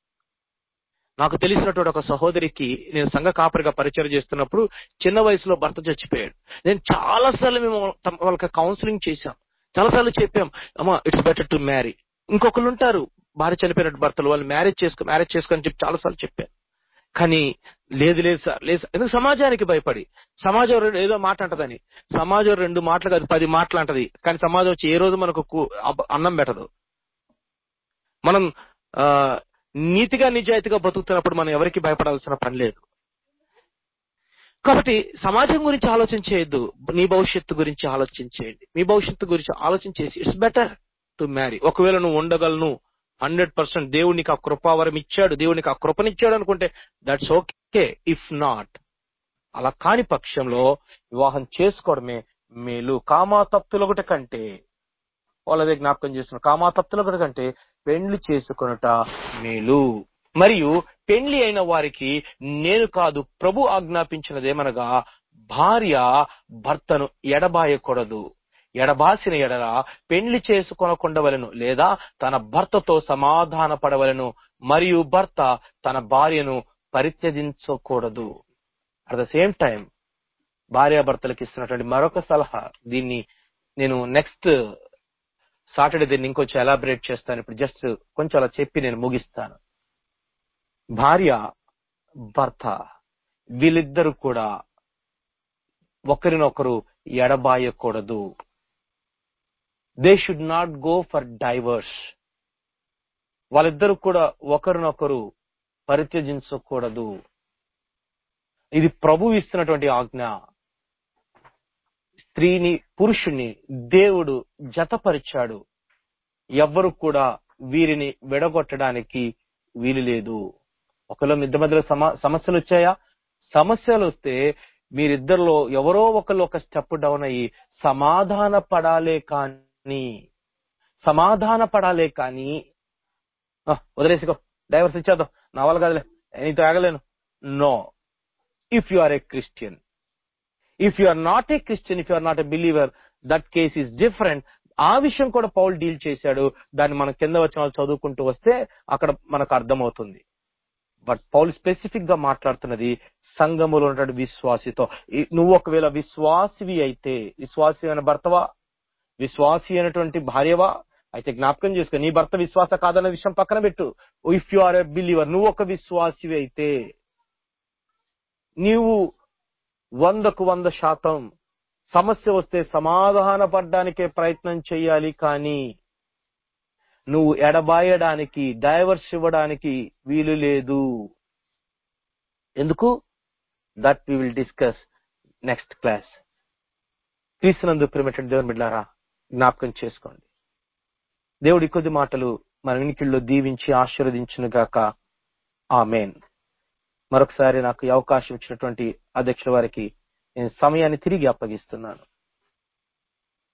నాకు తెలిసినటువంటి ఒక సహోదరికి నేను సంఘ కాపరిగా పరిచయం చేస్తున్నప్పుడు చిన్న వయసులో భర్త చచ్చిపోయాడు నేను చాలా సార్లు మేము వాళ్ళకి కౌన్సిలింగ్ చేశాం చాలాసార్లు చెప్పాం అమ్మా ఇట్స్ బెటర్ టు మ్యారీ ఇంకొకరు ఉంటారు భార్య చనిపోయినట్టు భర్తలు వాళ్ళు మ్యారేజ్ చేసుకో మ్యారేజ్ చేసుకొని చెప్పి చాలాసార్లు చెప్పాను కానీ లేదు లేదు సార్ లేదు సార్ ఎందుకు సమాజానికి భయపడి సమాజం రెండు ఏదో మాట అంటదని సమాజం రెండు మాటలు కాదు పది మాటలు అంటది కానీ సమాజం వచ్చి ఏ రోజు మనకు కు- అబ్బ- అన్నం పెట్టదు మనం ఆ నీతిగా నిజాయితీగా బతుకుతున్నప్పుడు మనం ఎవరికి భయపడాల్సిన పని లేదు కాబట్టి సమాజం గురించి ఆలోచన చేయొద్దు నీ భవిష్యత్తు గురించి ఆలోచన చేయండి మీ భవిష్యత్తు గురించి ఆలోచన చేసి ఇట్స్ బెటర్ టు మ్యారీ ఒకవేళ నువ్వు ఉండగలను హండ్రెడ్ పర్సెంట్ దేవునికి ఆ కృపావరం ఇచ్చాడు దేవునికి ఆ కృపనిచ్చాడు అనుకుంటే దట్స్ ఓకే ఇఫ్ నాట్ అలా కాని పక్షంలో వివాహం చేసుకోవడమే మేలు కామాతప్తులొకటి కంటే వాళ్ళదే జ్ఞాపకం చేస్తున్న కామాతప్తులొకటి కంటే పెండ్లి చేసుకొనుట మేలు మరియు పెండ్లి అయిన వారికి నేను కాదు ప్రభు ఆజ్ఞాపించినదేమనగా భార్య భర్తను ఎడబాయకూడదు ఎడబాసిన ఎడల పెండ్లి చేసుకొనకుండవలను లేదా తన భర్తతో సమాధాన పడవలను మరియు భర్త తన భార్యను పరిత్యజించకూడదు అట్ ద సేమ్ టైం భార్యాభర్తలకు ఇస్తున్నటువంటి మరొక సలహా దీన్ని నేను నెక్స్ట్ సాటర్డే దీన్ని ఇంకొంచెం ఎలాబరేట్ చేస్తాను ఇప్పుడు జస్ట్ కొంచెం అలా చెప్పి నేను ముగిస్తాను భార్య భర్త వీళ్ళిద్దరూ కూడా ఒకరినొకరు ఎడబాయకూడదు they should not go for divorce వాళ్ళిద్దరు కూడా ఒకరినొకరు పరిత్యజించకూడదు ఇది ప్రభు ఇస్తున్నటువంటి ఆజ్ఞ స్త్రీని పురుషుణ్ణి దేవుడు జతపరిచాడు ఎవ్వరు కూడా వీరిని విడగొట్టడానికి వీలు లేదు ఒకలో మిద్ద మధ్యలో సమ- సమస్యలు వచ్చాయా సమస్యలు వస్తే మీరిద్దరిలో ఎవరో ఒకరు ఒక స్టెప్ డౌన్ అయ్యి సమాధాన పడాలే కానీ సమాధాన పడాలే కానీ "ఆ, వదిలేసుకో డైవర్స్ ఇచ్చేద్దాం నా వల్ల కాదులే నీతో ఆగలేను no if you are a Christian if you are not a Christian if you are not a believer that case is different ఆ విషయం కూడా పౌల్ డీల్ చేశాడు దాన్ని మనం కింద వచ్చిన వాళ్ళు చదువుకుంటూ వస్తే అక్కడ మనకు అర్థమవుతుంది బట్ పౌల్ స్పెసిఫిక్ గా మాట్లాడుతున్నది సంఘములో ఉన్నటువంటి విశ్వాసితో ఈ- నువ్వు ఒకవేళ విశ్వాసివి అయితే విశ్వాసి అయిన భర్తవా విశ్వాసి అయినటువంటి భార్యవా అయితే జ్ఞాపకం చేసుకో నీ భర్త విశ్వాస కాదన్న విషయం పక్కన పెట్టు if you are a believer నువ్వు ఒక విశ్వాసివి అయితే నీవు వందకు వంద శాతం సమస్య వస్తే సమాధాన పడడానికే ప్రయత్నం చేయాలి కానీ నువ్వు ఎడబాయడానికి డైవర్స్ ఇవ్వడానికి వీలు లేదు ఎందుకు that we will discuss next class తీసినందుకు ప్రిమిటెడ్ దేవుని బిడ్డారా జ్ఞాపకం చేసుకోండి దేవుడి కొద్ది మాటలు మన వినికిల్లో దీవించి ఆశీర్వదించును గాక ఆమెన్ మరొకసారి నాకు ఈ అవకాశం ఇచ్చినటువంటి అధ్యక్షుల వారికి నేను సమయాన్ని తిరిగి అప్పగిస్తున్నాను